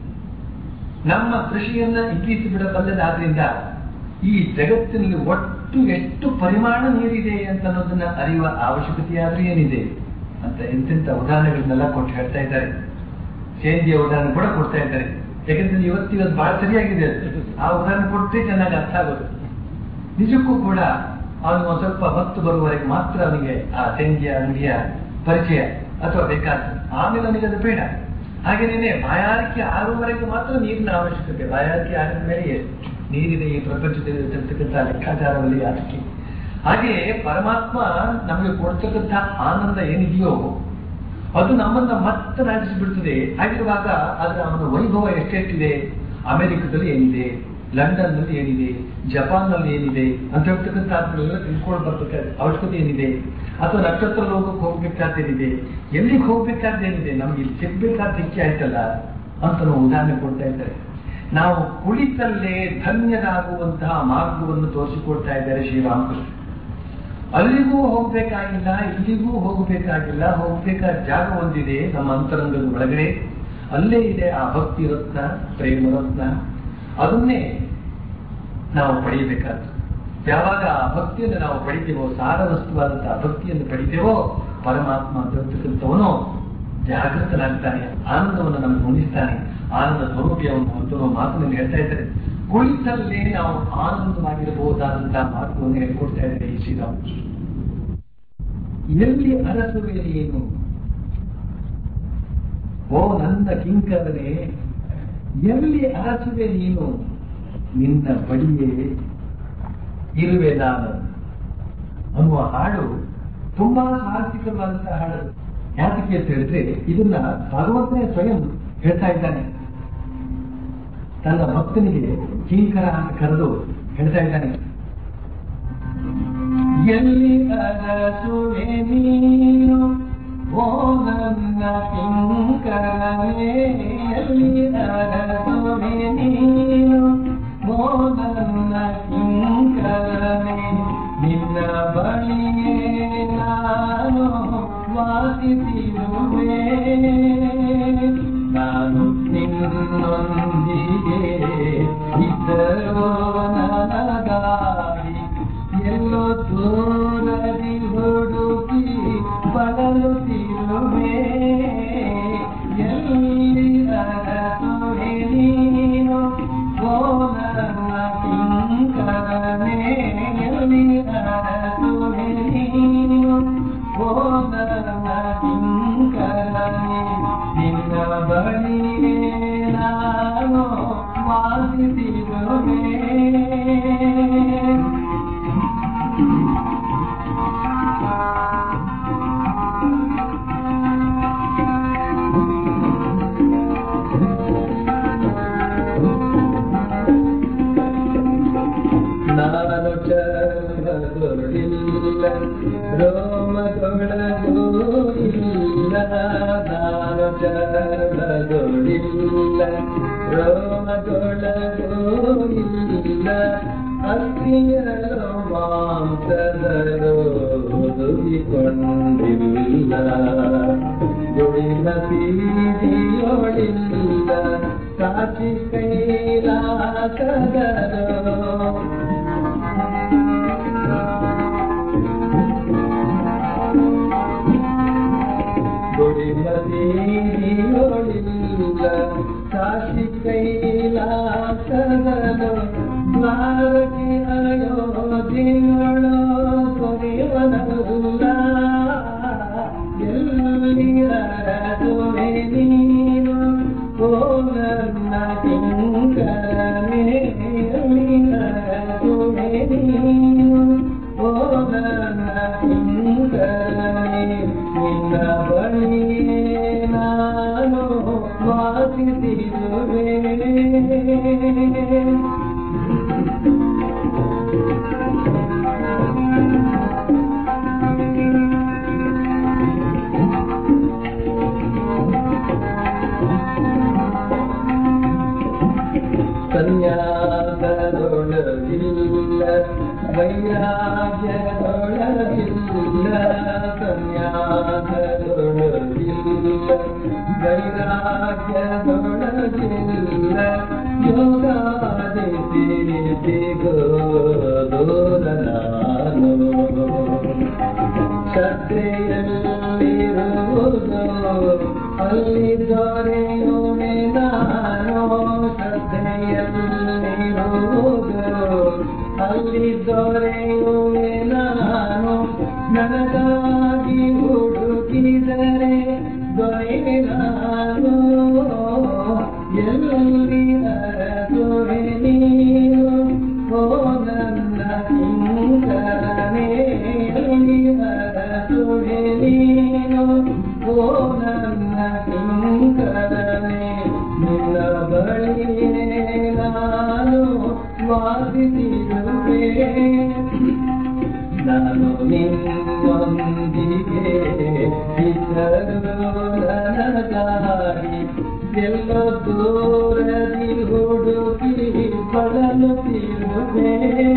ನಮ್ಮ ಕೃಷಿಯನ್ನ ಇಟ್ಟಿಸಿ ಬಿಡಬಲ್ಲದಾದ್ರಿಂದ ಈ ಜಗತ್ತಿನಲ್ಲಿ ಒಟ್ಟು ಎಷ್ಟು ಪರಿಮಾಣ ನೀರಿದೆ ಅಂತ ಅನ್ನೋದನ್ನ ಅರಿಯುವ ಅವಶ್ಯಕತೆ ಆದ್ರೆ ಏನಿದೆ ಅಂತ ಎಂತೆಂತ ಉದಾಹರಣೆಗಳನ್ನೆಲ್ಲ ಕೊಟ್ಟು ಹೇಳ್ತಾ ಇದ್ದಾರೆ ಸೇಂದಿಯ ಉದಾಹರಣೆ ಕೂಡ ಕೊಡ್ತಾ ಇದ್ದಾರೆ ಯಾಕಂದ್ರೆ ಇವತ್ತಿವತ್ತು ಬಹಳ ಸರಿಯಾಗಿದೆ ಅದು. ಆ ಉದಾಹರಣೆ ಕೊಟ್ಟರೆ ಚೆನ್ನಾಗಿ ಅರ್ಥ ಆಗೋದು ನಿಜಕ್ಕೂ ಕೂಡ ಅವನು ಒಂದ್ ಸ್ವಲ್ಪ ಹೊತ್ತು ಬರುವವರೆಗೆ ಮಾತ್ರ ಅವನಿಗೆ ಆ ಸೇಂದಿಯ ಅಂಗಡಿಯ ಪರಿಚಯ ಅಥವಾ ಬೇಕಾದ ಆಮೇಲೆ ಅವನಿಗೆ ಅದು ಬೇಡ ಹಾಗೇನೇನೆ ಬಾಯಾರಿಕೆ ಆಗುವವರೆಗೆ ಮಾತ್ರ ನೀರಿನ ಅವಶ್ಯಕತೆ ಬಾಯಾರಿಕೆ ಆಗಿದ ಮೇಲೆ ಎಷ್ಟು ನೀರಿದೆ ಈ ಪ್ರಪಂಚದಲ್ಲಿ ಇರತಕ್ಕಂಥ ಲೆಕ್ಕಾಚಾರದಲ್ಲಿ ಅದಕ್ಕೆ ಹಾಗೆ ಪರಮಾತ್ಮ ನಮಗೆ ಕೊಡ್ತಕ್ಕಂಥ ಆನಂದ ಏನಿದೆಯೋ ಅದು ನಮ್ಮನ್ನ ಮತ್ತೆ ರಾಜಿಸಿಬಿಡ್ತದೆ ಹಾಗಿರುವಾಗ ಅದರ ಅವನ ವೈಭವ ಎಷ್ಟೆಷ್ಟಿದೆ ಅಮೆರಿಕದಲ್ಲಿ ಏನಿದೆ ಲಂಡನ್ ನಲ್ಲಿ ಏನಿದೆ ಜಪಾನ್ ನಲ್ಲಿ ಏನಿದೆ ಅಂತ ಹೇಳ್ತಕ್ಕಂಥ ಅದನ್ನೆಲ್ಲ ತಿಳ್ಕೊಂಡು ಬರ್ಬೇಕಾದ ಅವಶ್ಯಕತೆ ಏನಿದೆ ಅಥವಾ ನಕ್ಷತ್ರ ಲೋಕಕ್ಕೆ ಹೋಗ್ಬೇಕಾದ್ದೇನಿದೆ ಎಲ್ಲಿಗೆ ಹೋಗ್ಬೇಕಾದ್ದೇನಿದೆ ನಮ್ಗೆ ಇಲ್ಲಿ ಸಿಗ್ಬೇಕಾದ ಸಿಕ್ಕಿ ಆಯ್ತಲ್ಲ ಅಂತ ನಾವು ಉದಾಹರಣೆ ಕೊಡ್ತಾ ಇದ್ದಾರೆ ನಾವು ಕುಳಿತಲ್ಲೇ ಧನ್ಯರಾಗುವಂತಹ ಮಾರ್ಗವನ್ನು ತೋರಿಸಿಕೊಡ್ತಾ ಇದ್ದಾರೆ ಶ್ರೀರಾಮಕೃಷ್ಣ ಅಲ್ಲಿಗೂ ಹೋಗ್ಬೇಕಾಗಿಲ್ಲ ಇಲ್ಲಿಗೂ ಹೋಗಬೇಕಾಗಿಲ್ಲ ಹೋಗ್ಬೇಕಾದ ಜಾಗ ಒಂದಿದೆ ನಮ್ಮ ಅಂತರಂಗದ ಒಳಗಡೆ ಅಲ್ಲೇ ಇದೆ ಆ ಭಕ್ತಿ ರತ್ನ ಪ್ರೇಮ ರತ್ನ ಅದನ್ನೇ ನಾವು ಪಡೆಯಬೇಕಾದ್ದು ಯಾವಾಗ ಆ ಭಕ್ತಿಯನ್ನು ನಾವು ಪಡಿತೇವೋ ಸಾರವಸ್ತುವಾದಂತಹ ಭಕ್ತಿಯನ್ನು ಪಡಿತೇವೋ ಪರಮಾತ್ಮ ಅಂತ ಹೇಳ್ತಕ್ಕಂಥವನು ಜಾಗೃತನಾಗ್ತಾನೆ ಆನಂದವನ್ನು ನಮಗೆ ಉಣಿಸ್ತಾನೆ ಆನಂದ ಸ್ವರೂಪಿಯನ್ನು ಹೊಂದುವ ಮಾತನ್ನು ಹೇಳ್ತಾ ಇದ್ದಾರೆ ಕುಳಿತಲ್ಲೇ ನಾವು ಆನಂದವಾಗಿರಬಹುದಾದಂತಹ ಮಾತುಗಳನ್ನು ಹೇಳ್ಕೊಡ್ತಾ ಇದ್ದಾರೆ ಈ ಶ್ರೀರಾಮಕೃಷ್ಣ ಎಲ್ಲಿ ಅರಸುವೆ ನೀನು ಓ ನನ್ನ ಕಿಂಕರನೆ ಎಲ್ಲಿ ಅರಸುವೆ ನೀನು ನಿನ್ನ ಬಳಿಯೇ ಇರುವೆ ನಾನು ಅನ್ನುವ ಹಾಡು ತುಂಬಾ ಸಾಹಸಿಕವಾದಂತಹ ಹಾಡು ಯಾತಕ್ಕೆ ಅಂತ ಹೇಳಿದ್ರೆ ಇದನ್ನ ಭಗವಂತನೇ ಸ್ವಯಂ ಹೇಳ್ತಾ ಇದ್ದಾನೆ ತನ್ನ ಭಕ್ತನಿಗೆ ಕಿಂಕರ ಅಂತ ಕರೆದು ಹೇಳ್ತಾ ಇದ್ದಾನೆ ಎಲ್ಲಿ ಅರಸುವೆ ನೀನು ಓ ನನ್ನ ಕಿಂಕರನೇ ಎಲ್ಲಿ ಅರಸುವೆ ನೀನು ಓ ನನ್ನ ಕಿಂಕರನೇ ನಿನ್ನ ಬಳಿಯೇ ನಾನು ವಾಸಿಸಿರುವೆ ನಾನು ನಿನ್ನೊಂದಿಗೆ ಇದ್ದರೋ ನನಗಾಗಿ ಎಲ್ಲೋ ದೂರದಿ ಹುಡುಕಿ ಬಳಲುತ್ತಿರುವೆ ಎಲ್ಲಿ ಅರಸುವೆ ನೀನು ಓ ನನ್ನ ಕಿಂಕರನೇ ಎಲ್ಲಿ ಅರಸುವೆ ನೀನು ಓ ನನ್ನ ಕಿಂಕರನೇ ನಿನ್ನ ಬಳಿಯೇ ನಾನು ರೋಮದೊಳಗೂ ಇಲ್ಲ ನಾನು ಚರ್ಮದೊಳಿಲ್ಲ ರೋಮದೊಳಗೂ ಇಲ್ಲ ಅಸ್ಥಿಯಲು ಮಾಂಸದಲು ಹುದುಗಿಕೊಂಡಿಲ್ಲ ಗುಡಿನ ಬೀದಿಯೊಳಿಲ್ಲ ಕಾಚಿ ಕೈಲಾಸದಲು ಗುಡಿಮದಿಯೊಳಿಲ್ಲ ಕಾಶಿ ಕೈಲಾಸದಲು ದ್ವಾರಕೆ ಅಯೋಧ್ಯೆಯೊಳು ಕೊರೆಯವನಲ್ಲ ಎಲ್ಲಿಯರದುವೆ ನೀನು ಓ ನನ್ನ ಕಿಂಕರನೇ ಎಲ್ಲಿಯರದುವೆ ನೀನು ಓ ನನ್ನ ಕಿಂಕರನೇ ನಿನ್ನ ಬಳಿಯೇ ನಾನು ವಾಸಿಸಿರುವೆ ಸನ್ಯಾಸದೊಳಗಿಲ್ಲ ವೈರಾಗ್ಯದೊಳಗಿಲ್ಲ ಸನ್ಯಾಸದೊಳಗಿಲ್ಲ ವೈರಾಗ್ಯದೊಳಗಿಲ್ಲ ಯೋಗಾದಿ ಸಿಗೋದೋರ ನಾನು ಶ್ರದ್ಧೆಯಲ್ಲಿರುವುದು ಅಲ್ಲಿ ದೊರೆಯುವೆ ನಾನು ಶ್ರದ್ಧೆಯಲ್ಲಿರುವುದು ಅಲ್ಲಿ ದೊರೆಯುವೆ ನಾನು ನನಗಾಗಿ ಹುಡುಕಿದರೆ ದೊರೆಯುವೆ ನಾನು ಎಲ್ಲಿ ಅರಸುವೆ ನೀನು ಓ ನನ್ನ ಕಿಂಕರನೇ ಎಲ್ಲಿ ಅರಸುವೆ ನೀನು ಓ ನನ್ನ ಕಿಂಕರನೇ ನಿನ್ನ ಬಳಿಯೇ ನಾನು ವಾಸಿಸಿರುವೆ ನಾನು ನಿನ್ನೊಂದಿಗೆ ಇದ್ದರು ನನಗಾಗಿ ಎಲ್ಲೋ ದೂರದಿ ಹುಡುಕಿ ಬಳಲುತ್ತಿರುವೆ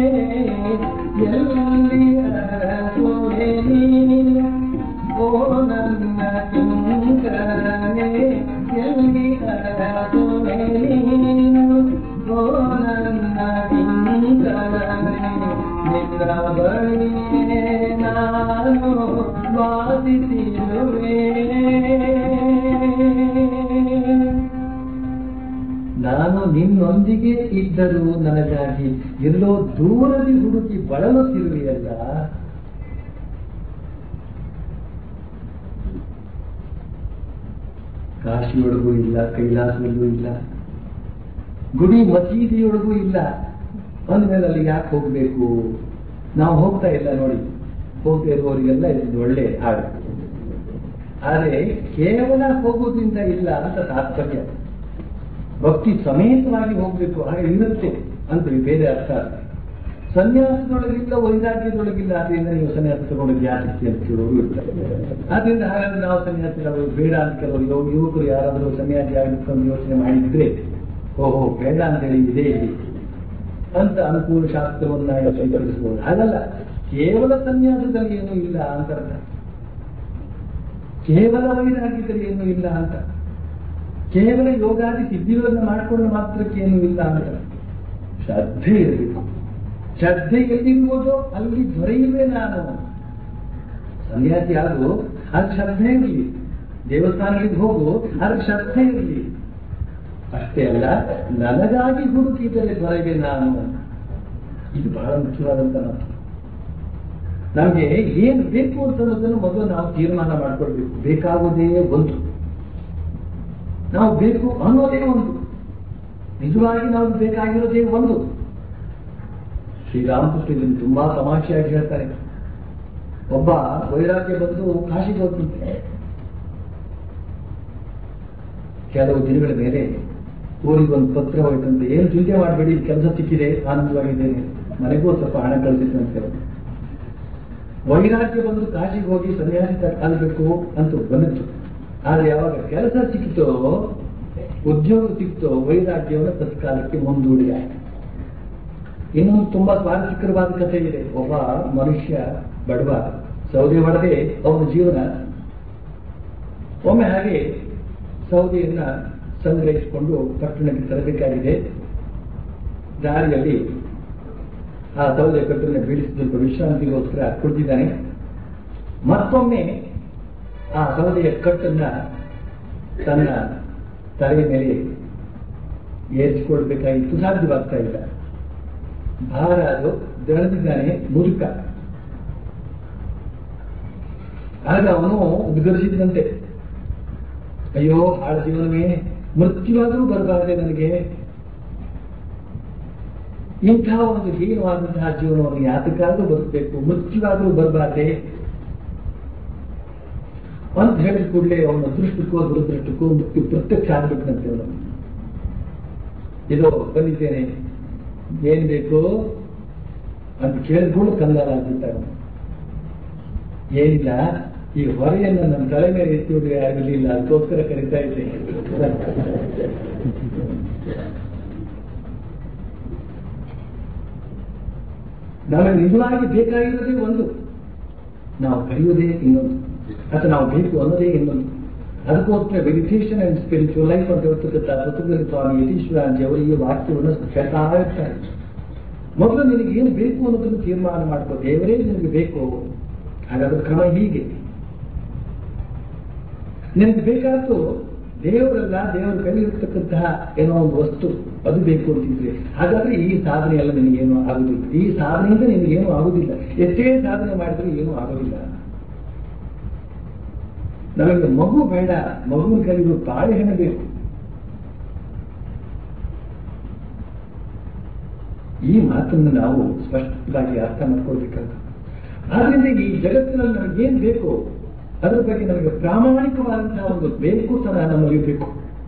ಎಲ್ಲಿ ಅರಸುವೆ ನೀನು ಓ ನನ್ನ ಕಿಂಕರನೇ ಎಲ್ಲಿ ಅರಸುವೆ ನೀನು ಓ ನನ್ನ ಕಿಂಕರನೇ ನಿನ್ನ ಬಳಿಯೇ ನಾನು ವಾಸಿಸಿರುವೆ ನಾನು ನಿನ್ನೊಂದಿಗೆ ಇದ್ದರೂ ನನಗಾಗಿ ಎಲ್ಲೋ ದೂರದಿ ಹುಡುಕಿ ಬಳಲುತ್ತಿರುವೆಯಲ್ಲ ಕಾಶಿಯೊಳಗೂ ಇಲ್ಲ ಕೈಲಾಸದಲ್ಲೂ ಇಲ್ಲ ಗುಡಿ ಮಸೀದಿಯೊಳಗೂ ಇಲ್ಲ ಅಂದ್ಮೇಲೆ ಅಲ್ಲಿ ಯಾಕೆ ಹೋಗ್ಬೇಕು ನಾವು ಹೋಗ್ತಾ ಇಲ್ಲ ನೋಡಿ ಹೋಗ್ತಾ ಇರುವವರಿಗೆಲ್ಲ ಇದು ಒಳ್ಳೆ ಹಾಡು ಆದರೆ ಕೇವಲ ಹೋಗೋದ್ರಿಂದ ಇಲ್ಲ ಅಂತ ತಾತ್ಪರ್ಯ ಭಕ್ತಿ ಸಮೇತವಾಗಿ ಹೋಗ್ಬೇಕು ಹಾಗೆ ಇರುತ್ತೆ ಅಂತ ಬೇರೆ ಅರ್ಥ ಅಲ್ಲ ಸನ್ಯಾಸದೊಳಗಿಲ್ಲ ವೈರಾಗ್ಯದೊಳಗಿಲ್ಲ ಆದ್ರಿಂದ ನೀವು ಸನ್ಯಾಸ ತಗೊಂಡಿದ್ದು ಯಾಕೆ ಅಂತ ಕೇಳೋರು ಇರ್ತಾರೆ ಆದ್ರಿಂದ ಹಾಗಾದ್ರೆ ನಾವು ಸನ್ಯಾಸ ನಾವು ಬೇಡ ಅಂತ ಕೆಲವರು ಯುವ- ಯುವಕರು ಯಾರಾದರೂ ಸನ್ಯಾಸಿ ಆಗಬೇಕು ಅಂತ ಯೋಚನೆ ಮಾಡಿದ್ರೆ ಓಹೋ ಬೇಡ ಅಂತ ಹೇಳಿ ಇದೆ ಇಲ್ಲಿ ಅಂತ ಅನುಕೂಲ ಶಾಸ್ತ್ರವನ್ನ ಸ್ವೀಕರಿಸಬಹುದು ಹಾಗಲ್ಲ ಕೇವಲ ಸನ್ಯಾಸದಲ್ಲಿ ಏನೂ ಇಲ್ಲ ಅಂತ ಅರ್ಥ ಕೇವಲ ವೈರಾಗ್ಯದಲ್ಲಿ ಏನೂ ಇಲ್ಲ ಅಂತ ಕೇವಲ ಯೋಗಾದಿ ಸಿದ್ಧಿಗಳನ್ನು ಮಾಡಿಕೊಂಡು ಮಾತ್ರಕ್ಕೆ ಏನೂ ಇಲ್ಲ ಅಂತ ಶ್ರದ್ಧೆ ಇರಬೇಕು ಶ್ರದ್ಧೆ ಎಲ್ಲಿರುವುದೋ ಅಲ್ಲಿ ದೊರೆಯುವೆ ನಾನು ಸನ್ಯಾಸಿ ಆಗು ಅದು ಶ್ರದ್ಧೆ ಇರಲಿ ದೇವಸ್ಥಾನಗಳಿಗೆ ಹೋಗು ಅದಕ್ಕೆ ಶ್ರದ್ಧೆ ಇರಲಿ ಅಷ್ಟೇ ಅಲ್ಲ ನನಗಾಗಿ ಹುಡುಕಿದರೆ ದೊರೆಗೆ ನಾನು ಇದು ಬಹಳ ಮುಖ್ಯವಾದಂತ ಮಾತು ನಮಗೆ ಏನು ಬೇಕು ಅಂತ ಅನ್ನೋದನ್ನು ಮೊದಲು ನಾವು ತೀರ್ಮಾನ ಮಾಡ್ಕೊಳ್ಬೇಕು ಬೇಕಾಗುವುದೇ ಒಂದು ನಾವು ಬೇಕು ಅನ್ನೋದೇ ಒಂದು ನಿಜವಾಗಿ ನಾವು ಬೇಕಾಗಿರೋದೇ ಒಂದು ಶ್ರೀರಾಮಕೃಷ್ಣ ಇದನ್ನು ತುಂಬಾ ತಮಾಷೆಯಾಗಿ ಹೇಳ್ತಾರೆ ಒಬ್ಬ ವೈರಾಗ್ಯ ಬಂದು ಕಾಶಿಗೆ ಹೋಗ್ತಿದ್ದೆ ಕೆಲವು ದಿನಗಳ ಮೇಲೆ ಊರಿಗೆ ಒಂದು ಪತ್ರ ಹೋಯ್ತಂತೆ ಏನು ಚಿಂತೆ ಮಾಡಬೇಡಿ ಕೆಲಸ ಸಿಕ್ಕಿದೆ ಆನಂದವಾಗಿದ್ದೇನೆ ಮನೆಗೂ ಸ್ವಲ್ಪ ಹಣ ಕಳಿಸಿದ್ದೆ ಅಂತ ಹೇಳಿ ವೈರಾಗ್ಯ ಬಂದು ಕಾಶಿಗೆ ಹೋಗಿ ಸನ್ಯಾಸಿ ಆಗಬೇಕು ಅಂತ ಬಂದಿತ್ತು ಆದ್ರೆ ಯಾವಾಗ ಕೆಲಸ ಸಿಕ್ತೋ ಉದ್ಯೋಗ ಸಿಕ್ತೋ ವೈರಾಗ್ಯವನ್ನು ತತ್ಕಾಲಕ್ಕೆ ಮುಂದೂಡಿ ಆಯ್ತು ಇನ್ನೊಂದು ತುಂಬಾ ಸ್ವಾರಸ್ಯಕರವಾದ ಕಥೆ ಇದೆ ಒಬ್ಬ ಮನುಷ್ಯ ಬಡವ ಸೌದೆ ಹೊಡೆದೇ ಅವನ ಜೀವನ ಒಮ್ಮೆ ಹಾಗೆ ಸೌದೆಯನ್ನ ಸಂಗ್ರಹಿಸಿಕೊಂಡು ಪಟ್ಟಣಕ್ಕೆ ತರಬೇಕಾಗಿದೆ ದಾರಿಯಲ್ಲಿ ಆ ಸೌದೆ ಕಟ್ಟನ್ನು ಬೀಳಿಸಿ ಸ್ವಲ್ಪ ವಿಶ್ರಾಂತಿಗೋಸ್ಕರ ಕುಳಿತಿದ್ದಾನೆ ಮತ್ತೊಮ್ಮೆ ಆ ಸೌದೆಯ ಕಟ್ಟನ್ನ ತನ್ನ ತಲೆಯ ಮೇಲೆ ಏರಿಸಿಕೊಳ್ಬೇಕಾಗಿತ್ತು ಸಾಧ್ಯವಾಗ್ತಾ ಇಲ್ಲ ಭಾರ ಅದು ದಳೆದಿದ್ದಾನೆ ಮುದುಕ ಆಗ ಅವನು ಉದ್ಗರಿಸಿದಂತೆ ಅಯ್ಯೋ ಹಾಳ ಜೀವನವೇ ಮೃತ್ಯುವಾದರೂ ಬರಬಾರದೆ ನನಗೆ ಇಂತಹ ಒಂದು ಹೀನವಾದಂತಹ ಜೀವನವನ್ನು ಯಾತಕ್ಕಾದ್ರೂ ಬದುಕಬೇಕು ಮೃತ್ಯುವಾದರೂ ಬರಬಾರ್ದೆ ಅಂತ ಹೇಳಿದ ಕೂಡಲೇ ಅವನ ಅದೃಷ್ಟಕ್ಕೂ ದುರದೃಷ್ಟಕ್ಕೂ ಮೃತ್ಯು ಪ್ರತ್ಯಕ್ಷ ಆಗ್ಬೇಕಂತೆ ಅವನು ಇದು ಬಂದಿದ್ದೇನೆ ಏನ್ ಬೇಕು ಅಂತ ಕೇಳಿದ್ಕೊಂಡು ಕಂಗಾಲ ಆಗ್ಬಿಟ್ಟ ಅವನು ಏನಿಲ್ಲ ಈ ಹೊರೆಯನ್ನು ನನ್ನ ತಲೆ ಮೇಲೆ ಎತ್ತಿ ಬಿಡುವ ಆಗಲಿಲ್ಲ ಅದಕ್ಕೋಸ್ಕರ ಕರೀತಾ ಇದ್ದೇನೆ ನಮಗೆ ನಿಜವಾಗಿ ಬೇಕಾಗಿರೋದೇ ಒಂದು ನಾವು ಕರೆಯುವುದೇ ಇನ್ನೊಂದು ಅಥವಾ ನಾವು ಬೇಕು ಅನ್ನೋದೇ ಇನ್ನೊಂದು ಅದಕ್ಕೋಸ್ಕರ ಮೆಡಿಟೇಷನ್ ಅಂಡ್ ಸ್ಪಿರಿಚುವಲ್ ಲೈಫ್ ಅಂತ ಹೇಳ್ತಕ್ಕಂಥ ಪುಸ್ತಕದಲ್ಲಿ ಸ್ವಾಮಿ ಯತೀಶ್ವರಾಂಜಿ ಅವರಿಗೆ ವಾಕ್ಯವನ್ನು ಹೇಳ್ತಾ ಇರ್ತಾರೆ ಮೊದಲು ನಿನಗೆ ಏನು ಬೇಕು ಅನ್ನೋದನ್ನು ತೀರ್ಮಾನ ಮಾಡ್ಕೋ ದೇವರೇ ನಿನಗೆ ಬೇಕು ಹಾಗಾದ್ರೆ ಕ್ರಮ ಹೀಗೆ ನಿನಗೆ ಬೇಕಾದ್ದು ದೇವರಲ್ಲ ದೇವರ ಕೈಲಿರ್ತಕ್ಕಂತಹ ಏನೋ ಒಂದು ವಸ್ತು ಅದು ಬೇಕು ಅಂತಿದ್ರೆ ಹಾಗಾದ್ರೆ ಈ ಸಾಧನೆ ಎಲ್ಲ ನಿನಗೇನು ಆಗುದಿಲ್ಲ ಈ ಸಾಧನೆಯಿಂದ ನಿನಗೇನು ಆಗುದಿಲ್ಲ ಎಷ್ಟೇ ಸಾಧನೆ ಮಾಡಿದ್ರೆ ಏನೂ ಆಗೋದಿಲ್ಲ ನಮಗೆ ಮಗು ಬೇಡ ಮಗುವಿನ ಕೈಲಿರೋ ಬಾಳೆಹಣ್ಣು ಬೇಕು ಈ ಮಾತನ್ನು ನಾವು ಸ್ಪಷ್ಟವಾಗಿ ಅರ್ಥ ಮಾಡ್ಕೊಳ್ಬೇಕಾಗುತ್ತೆ ಆದ್ರಿಂದ ಈ ಜಗತ್ತಿನಲ್ಲಿ ನಮಗೇನ್ ಬೇಕು ಅದರ ಬಗ್ಗೆ ನಮಗೆ ಪ್ರಾಮಾಣಿಕವಾದಂತಹ ಒಂದು ಬೇಕುತನ ನಮ್ಮಲ್ಲಿ ಬೇಕು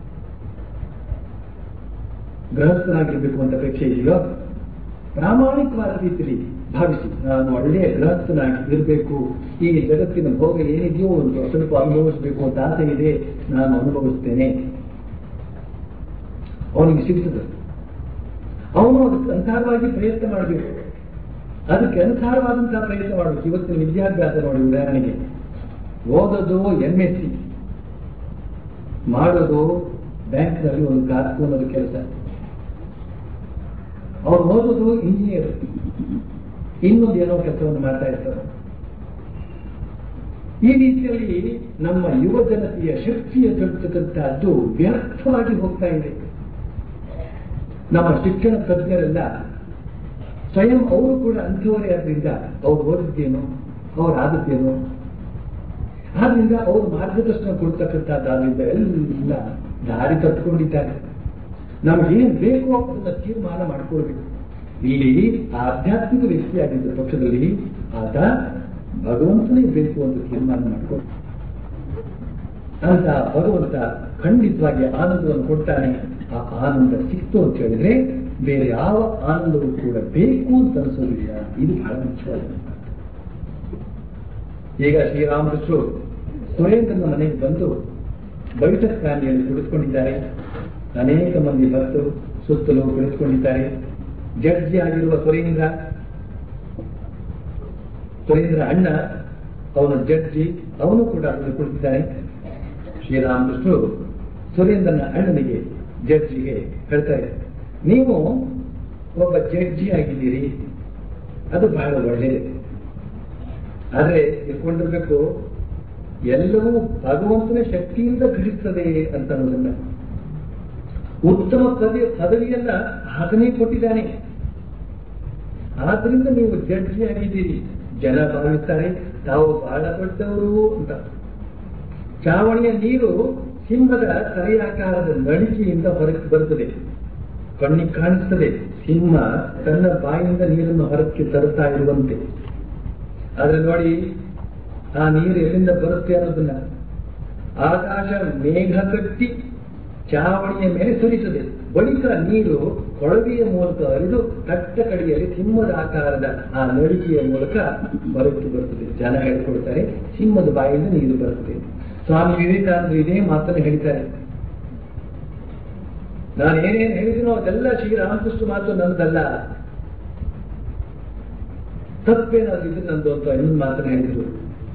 ಗೃಹಸ್ಥನಾಗಿರ್ಬೇಕು ಅಂತ ಅಪೇಕ್ಷೆ ಇದೆಯೋ ಪ್ರಾಮಾಣಿಕವಾದ ರೀತಿಯಲ್ಲಿ ಭಾವಿಸಿ ನಾನು ಒಳ್ಳೆಯ ಗೃಹಸ್ಥನಾಗಿ ಇರಬೇಕು ಈ ಜಗತ್ತಿನ ಭೋಗ ಏನಿದೆಯೋ ಒಂದು ಸ್ವಲ್ಪ ಅನುಭವಿಸಬೇಕು ಅಂತ ಆಸೆ ಇದೆ ನಾನು ಅನುಭವಿಸ್ತೇನೆ ಅವನಿಗೆ ಸಿಗ್ತದೆ ಅವನು ಅದಕ್ಕೆ ಅನುಸಾರವಾಗಿ ಪ್ರಯತ್ನ ಮಾಡಬೇಕು ಅದಕ್ಕೆ ಅನುಸಾರವಾದಂತಹ ಪ್ರಯತ್ನ ಮಾಡಬೇಕು ಇವತ್ತಿನ ವಿದ್ಯಾಭ್ಯಾಸ ನೋಡಿ ಉದಾಹರಣೆಗೆ ಓದೋದು ಎಂ ಎಸ್ ಸಿ ಮಾಡೋದು ಬ್ಯಾಂಕ್ನಲ್ಲಿ ಒಂದು ಖಾತೆ ಅನ್ನೋದು ಕೆಲಸ ಅವ್ರು ಓದೋದು ಇಂಜಿನಿಯರ್ ಇನ್ನೊಂದು ಏನೋ ಕೆಲಸವನ್ನು ಮಾಡ್ತಾ ಇರ್ತಾರೆ ಈ ರೀತಿಯಲ್ಲಿ ನಮ್ಮ ಯುವ ಜನತೆಯ ಶಕ್ತಿಯ ತರ್ತಕ್ಕಂಥದ್ದು ವ್ಯರ್ಥವಾಗಿ ಹೋಗ್ತಾ ಇದೆ ನಮ್ಮ ಶಿಕ್ಷಣ ತಜ್ಞರೆಲ್ಲ ಸ್ವಯಂ ಅವರು ಕೂಡ ಅಂಥವರೇ ಆದ್ರಿಂದ ಅವ್ರು ಓದಿದ್ದೇನು ಅವ್ರು ಆದದ್ದೇನು ಆದ್ರಿಂದ ಅವರು ಮಾರ್ಗದರ್ಶನ ಕೊಡ್ತಕ್ಕಂಥದ್ದಾದ್ರಿಂದ ಎಲ್ಲ ದಾರಿ ತಪ್ಪಿಕೊಂಡಿದ್ದಾರೆ ನಮಗೇನು ಬೇಕು ಅದನ್ನ ತೀರ್ಮಾನ ಮಾಡ್ಕೊಳ್ಬೇಕು ಇಲ್ಲಿ ಆಧ್ಯಾತ್ಮಿಕ ವ್ಯಕ್ತಿಯಾಗಿದ್ದ ಪಕ್ಷದಲ್ಲಿ ಆತ ಭಗವಂತನೇ ಬೇಕು ಅಂತ ತೀರ್ಮಾನ ಮಾಡ್ಕೊಂಡು ಅಂತ ಭಗವಂತ ಖಂಡಿತವಾಗಿ ಆನಂದವನ್ನು ಕೊಡ್ತಾನೆ ಆ ಆನಂದ ಸಿಕ್ತು ಅಂತ ಹೇಳಿದ್ರೆ ಬೇರೆ ಯಾವ ಆನಂದವೂ ಕೂಡ ಬೇಕು ಅಂತ ಅನಿಸೋದಿಲ್ಲ ಇದು ಬಹಳ ಮುಖ್ಯವಾದ ಈಗ ಶ್ರೀರಾಮಕೃಷ್ಣರು ಸುರೇಂದ್ರನ ಮನೆಗೆ ಬಂದು ಬೈಠಕ್ ಖಾನೆಯಲ್ಲಿ ಕುಳಿತುಕೊಂಡಿದ್ದಾರೆ ಅನೇಕ ಮಂದಿ ಭಕ್ತರು ಸುತ್ತಲೂ ಕುಳಿತುಕೊಂಡಿದ್ದಾರೆ ಜಡ್ಜಿ ಆಗಿರುವ ಸುರೇಂದ್ರ ಸುರೇಂದ್ರ ಅಣ್ಣ ಅವನ ಜಡ್ಜಿ ಅವನು ಕೂಡ ಅಲ್ಲಿ ಕುಳಿತಿದ್ದಾನೆ ಶ್ರೀರಾಮಕೃಷ್ಣರು ಸುರೇಂದ್ರನ ಅಣ್ಣನಿಗೆ ಜಡ್ಜಿಗೆ ಹೇಳ್ತಾರೆ ನೀವು ಒಬ್ಬ ಜಡ್ಜಿ ಆಗಿದ್ದೀರಿ ಅದು ಬಹಳ ಒಳ್ಳೆಯದು ಆದ್ರೆ ತಿಳ್ಕೊಂಡಿರ್ಬೇಕು ಎಲ್ಲವೂ ಭಗವಂತನ ಶಕ್ತಿಯಿಂದ ಘಟಿಸ್ತದೆ ಅಂತ ಅನ್ನೋದನ್ನ ಉತ್ತಮ ಪದವಿ ಪದವಿಯನ್ನ ಆತನೇ ಕೊಟ್ಟಿದ್ದಾನೆ ಆದ್ರಿಂದ ನೀವು ಜಡ್ಜಿ ಆಗಿದ್ದೀರಿ ಜನ ಭಾವಿಸ್ತಾರೆ ತಾವು ಬಹಳ ದೊಡ್ಡವರು ಅಂತ ಚಾವಣಿಯ ನೀರು ಸಿಂಹದ ಸರಿಯಾಕಾರದ ನಡಿಕೆಯಿಂದ ಹೊರಕ್ಕೆ ಬರುತ್ತದೆ ಕಣ್ಣಿಗೆ ಕಾಣಿಸ್ತದೆ ಸಿಂಹ ತನ್ನ ಬಾಯಿಂದ ನೀರನ್ನು ಹೊರಕ್ಕೆ ತರುತ್ತಾ ಇರುವಂತೆ ಆದ್ರೆ ನೋಡಿ ಆ ನೀರು ಎಲ್ಲಿಂದ ಬರುತ್ತೆ ಅನ್ನೋದನ್ನ ಆಕಾಶ ಮೇಘ ಕಟ್ಟಿ ಚಾವಣಿಯ ಮೇಲೆ ಸುರಿತದೆ ಬಳಿಕ ನೀರು ಕೊಳವೆಯ ಮೂಲಕ ಹರಿದು ಕಟ್ಟ ಕಡೆಯಲ್ಲಿ ಸಿಂಹದ ಆಕಾರದ ಆ ನಳಿಕೆಯ ಮೂಲಕ ಹೊರಕ್ಕೆ ಬರುತ್ತದೆ ಜನ ಹೇಳ್ಕೊಳ್ತಾರೆ ಸಿಂಹದ ಬಾಯಿಂದ ನೀರು ಬರುತ್ತದೆ ಸ್ವಾಮಿ ವಿವೇಕಾನಂದರು ಇದೇ ಮಾತನ್ನು ಹೇಳ್ತಾರೆ ನಾನು ಏನೇನು ಹೇಳಿದಿನೋ ಅದೆಲ್ಲ ಶ್ರೀರಾಮಕೃಷ್ಣ ಮಾತು ನನ್ನದಲ್ಲ ತಪ್ಪೇನಾದ್ರೂ ಇದ್ರೆ ನಂದು ಅಂತ ಇನ್ನೊಂದು ಮಾತನ್ನು ಹೇಳಿದ್ರು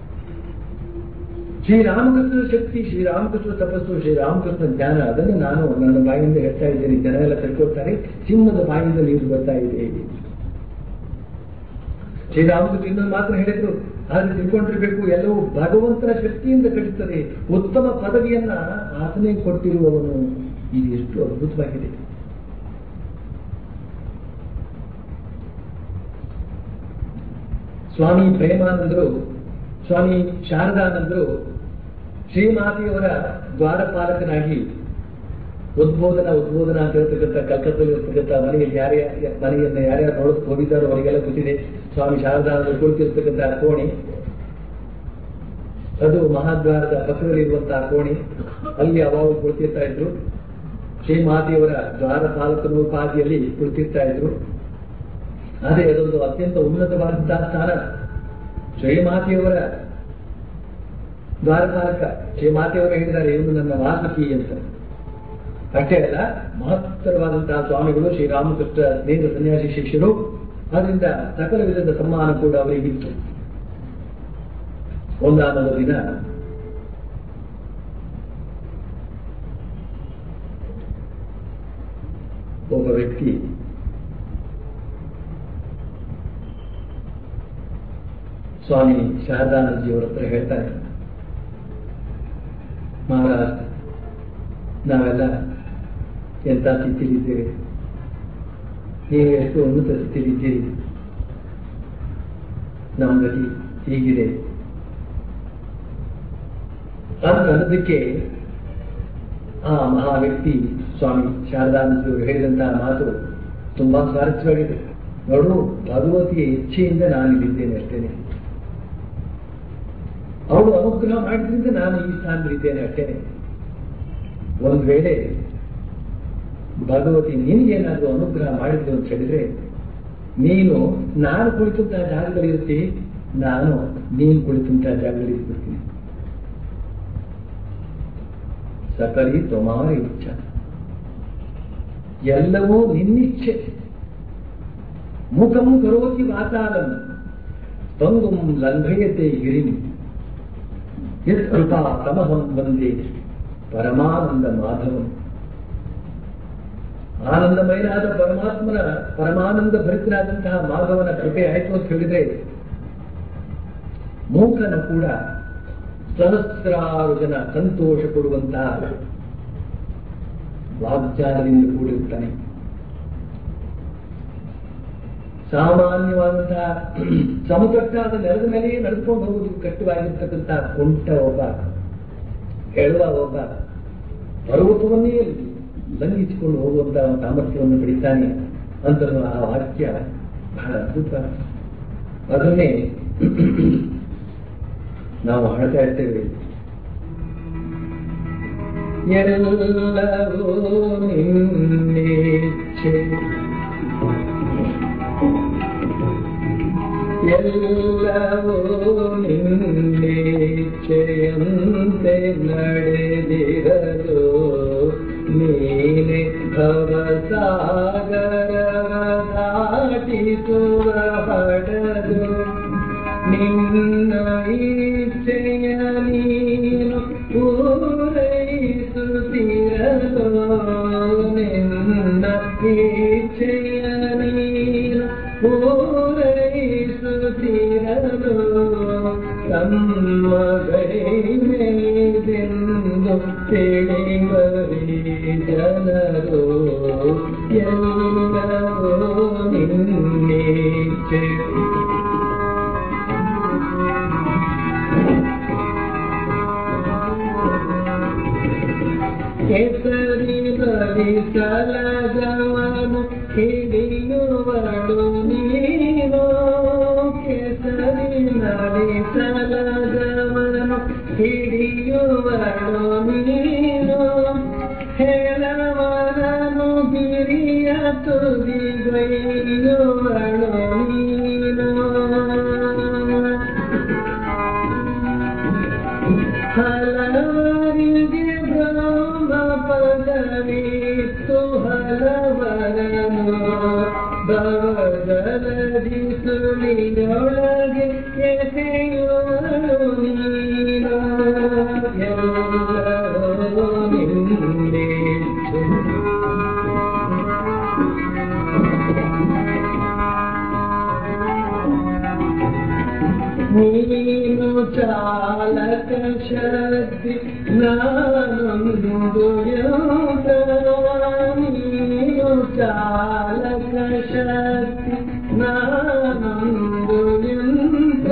ಶ್ರೀರಾಮಕೃಷ್ಣನ ಶಕ್ತಿ ಶ್ರೀರಾಮಕೃಷ್ಣ ತಪಸ್ಸು ಶ್ರೀರಾಮಕೃಷ್ಣ ಜ್ಞಾನ ಅದನ್ನು ನಾನು ನನ್ನ ಬಾಯಿಂದ ಹೇಳ್ತಾ ಇದ್ದೇನೆ ಜನ ಎಲ್ಲ ತಿಳ್ಕೊಳ್ತಾರೆ ಸಿಂಹದ ಬಾಯಿಂದ ನೀರು ಬರ್ತಾ ಇದೆ ಶ್ರೀರಾಮಕೃಷ್ಣ ಇನ್ನೊಂದು ಮಾತ್ರ ಹೇಳಿದ್ರು ಆದ್ರೆ ತಿಳ್ಕೊಂಡಿರ್ಬೇಕು ಎಲ್ಲವೂ ಭಗವಂತನ ಶಕ್ತಿಯಿಂದ ಕಡಿತದೆ ಉತ್ತಮ ಪದವಿಯನ್ನ ಆತನೇ ಕೊಟ್ಟಿರುವವನು ಇದು ಎಷ್ಟು ಅದ್ಭುತವಾಗಿದೆ ಸ್ವಾಮಿ ಪ್ರೇಮಾನಂದರು ಸ್ವಾಮಿ ಶಾರದಾನಂದರು ಶ್ರೀಮಾತೆಯವರ ದ್ವಾರಪಾಲಕನಾಗಿ ಉದ್ಬೋಧನ ಉದ್ಬೋಧನ ಅಂತ ಹೇಳ್ತಕ್ಕಂಥ ಕಲ್ಕತ್ತಲ್ಲಿ ಇರ್ತಕ್ಕಂಥ ಮನೆಯಲ್ಲಿ ಯಾರೇ ಮನೆಯನ್ನ ಯಾರ್ಯಾರು ನೋಡಕ್ ಹೋಗಿದ್ದಾರೋ ಅವರಿಗೆಲ್ಲ ಗೊತ್ತಿದೆ ಸ್ವಾಮಿ ಶಾರದಾನಂದರು ಕುಳಿತಿರ್ತಕ್ಕಂಥ ಕೋಣೆ ಅದು ಮಹಾದ್ವಾರದ ಪಕ್ಕದಲ್ಲಿರುವಂತಹ ಕೋಣೆ ಅಲ್ಲಿ ಅವಾಗ ಕುಳಿತಿರ್ತಾ ಇದ್ರು ಶ್ರೀಮಾತೆಯವರ ದ್ವಾರಪಾಲಕನ ಉಪಾಧಿಯಲ್ಲಿ ಕುಳಿತಿರ್ತಾ ಇದ್ರು ಅದೇ ಅದೊಂದು ಅತ್ಯಂತ ಉನ್ನತವಾದಂತಹ ಸ್ಥಾನ ಶ್ರೀಮಾತೆಯವರ ದ್ವಾರಪಾಲಕ ಶ್ರೀಮಾತೆಯವರು ಹೇಳಿದ್ದಾರೆ ಇವನು ನನ್ನ ವಾಸುಕಿ ಅಂತ ಅಷ್ಟೇ ಅಲ್ಲ ಮಹತ್ತರವಾದಂತಹ ಸ್ವಾಮಿಗಳು ಶ್ರೀರಾಮಕೃಷ್ಣ ನೇರ ಸನ್ಯಾಸಿ ಶಿಷ್ಯರು ಅದರಿಂದ ಸಕಲ ವಿಧದ ಸಮ್ಮಾನ ಕೂಡ ಅವರಿಗಿತ್ತು ಒಂದಾನೊಂದು ದಿನ ಒಬ್ಬ ವ್ಯಕ್ತಿ ಸ್ವಾಮಿ ಶಾರದಾನಂದಜಿಯವರ ಹತ್ರ ಹೇಳ್ತಾರೆ ಮಹಾರಾಜ್ ನಾವೆಲ್ಲ ಎಂಥ ಸ್ಥಿತಿಲಿದ್ದೇವೆ ನೀವು ಎಷ್ಟು ಉನ್ನತ ಸ್ಥಿತಿಲಿದ್ದೀರಿ ನಮ್ಮ ಗತಿ ಹೀಗಿದೆ ಅಂತ ಅನ್ನೋದಕ್ಕೆ ಆ ಮಹಾ ವ್ಯಕ್ತಿ ಸ್ವಾಮಿ ಶಾರದಾನಂದಜಿಯವರು ಹೇಳಿದಂತಹ ಮಾತು ತುಂಬಾ ಸ್ವಾರಸ್ಯವಾಗಿದೆ ನೋಡು ಭಗವತಿಯ ಇಚ್ಛೆಯಿಂದ ನಾನು ಇಲ್ಲಿದ್ದೇನೆ ಅಷ್ಟೇನೆ ಅವಳು ಅನುಗ್ರಹ ಮಾಡಿದ್ರಿಂದ ನಾನು ಈ ಸ್ಥಾನದಲ್ಲಿದ್ದೇನೆ ಅಷ್ಟೇನೆ ಒಂದು ವೇಳೆ ಭಗವತಿ ನಿನಗೇನಾದ್ರೂ ಅನುಗ್ರಹ ಮಾಡಿದ್ರು ಅಂತ ಹೇಳಿದ್ರೆ ನೀನು ನಾನು ಕುಳಿತಂತಹ ಜಾಗದಲ್ಲಿರ್ತಿ ನಾನು ನೀನು ಕುಳಿತಂತಹ ಜಾಗದಲ್ಲಿ ಇರ್ಬಿಡ್ತೀನಿ ಸಕಲಿ ತೊಮಾರ ಇಚ್ಛ ಎಲ್ಲವೂ ನಿನ್ನಿಚ್ಛೆ ಮುಖಂ ಕರೋತಿ ವಾತಾಲಂ ತಂಗುಂ ಲಂಘಯತೆ ಗಿರಿನಿ ಯತ್ ಕೃಪಾ ತಮಹಂ ವಂದೇ ಪರಮಾನಂದ ಮಾಧವಂ ಆನಂದಮಯನಾದ ಪರಮಾತ್ಮನ ಪರಮಾನಂದ ಭರಿತನಾದಂತಹ ಮಾಧವನ ಕೃಪೆ ಆಯಿತು ಅಂತ ಹೇಳಿದ್ರೆ ಮೂಕನ ಕೂಡ ಸಹಸ್ರಾರು ಜನ ಸಂತೋಷ ಕೊಡುವಂತಹ ವಾಗ್ಚಾರದಿಂದ ಕೂಡಿರುತ್ತಾನೆ ಸಾಮಾನ್ಯವಾದಂತಹ ಸಮತಟ್ಟಾದ ನೆಲದ ಮೇಲೆಯೇ ನಡೆದುಕೊಂಡು ಹೋಗುವುದು ಕಟ್ಟುವಾಗಿರ್ತಕ್ಕಂತಹ ಕುಂಟ ಒಬ್ಬ ಹೇಳುವ ಒಬ್ಬ ಪರ್ವತವನ್ನೇ ಲಂಘಿಸಿಕೊಂಡು ಹೋಗುವಂತಹ ಸಾಮರ್ಥ್ಯವನ್ನು ಪಡಿತಾನೆ ಅಂತ ಆ ವಾಕ್ಯ ಬಹಳ ಅದ್ಭುತ ಅದನ್ನೇ ನಾವು ಹಾಡ್ತಾ ಇರ್ತೇವೆ ಎಲ್ಲವೂ ನಿನ್ನಿಚ್ಛೆ ಎಲ್ಲವೂ ನಿನ್ನಿಚ್ಛೆಯಂತೆ ನಡೆದಿರಲು ನೀನೆ ಭವಸಾಗರ ದಾಟಿಸುವ ಹಡದು ನಿನ್ನ ಇಚ್ಛೆಯ ನೀನು ಪೂರೈಸುತ್ತಿರಲು ನಿನ್ನ ಇಚ್ಛೆಯ ನೀನು ಪೂರೈಸುತ್ತಿರಲು ತಮ್ಮ ಗೈಮೆದೆಂದು ತಿಳಿವರಿ ಜನರು ಎಲ್ಲವೂ ನಿನ್ನೇಚೆ ಕೆಸರಿ ಬರಿಸಲಗವನು ಹಿಡಿಯುವಳು ನೀನು ಕೆಸರಿ ಬರಿಸಲಗವನು ಹಿಡಿಯುವಳು ನೀನು ಹೇಳವನನು ಹಲವರಿಗೆ ಬ್ರಹ್ಮ ಪದವಿತ್ತು ಹಲವರನು ಭವದಲದಿ ಸುಳಿಯೊಳಗೆ ಎಸೆಯುವನು ನೀನು ಎಲ್ಲವೂ ನಿನ್ನೆ ನೀನು ಚಾಲಕ ಶಕ್ತಿ ನಾನೊಂದು ಯಂತ್ರ ನೀನು ಚಾಲಕ ಶಕ್ತಿ ನಾನೊಂದು ಯಂತ್ರ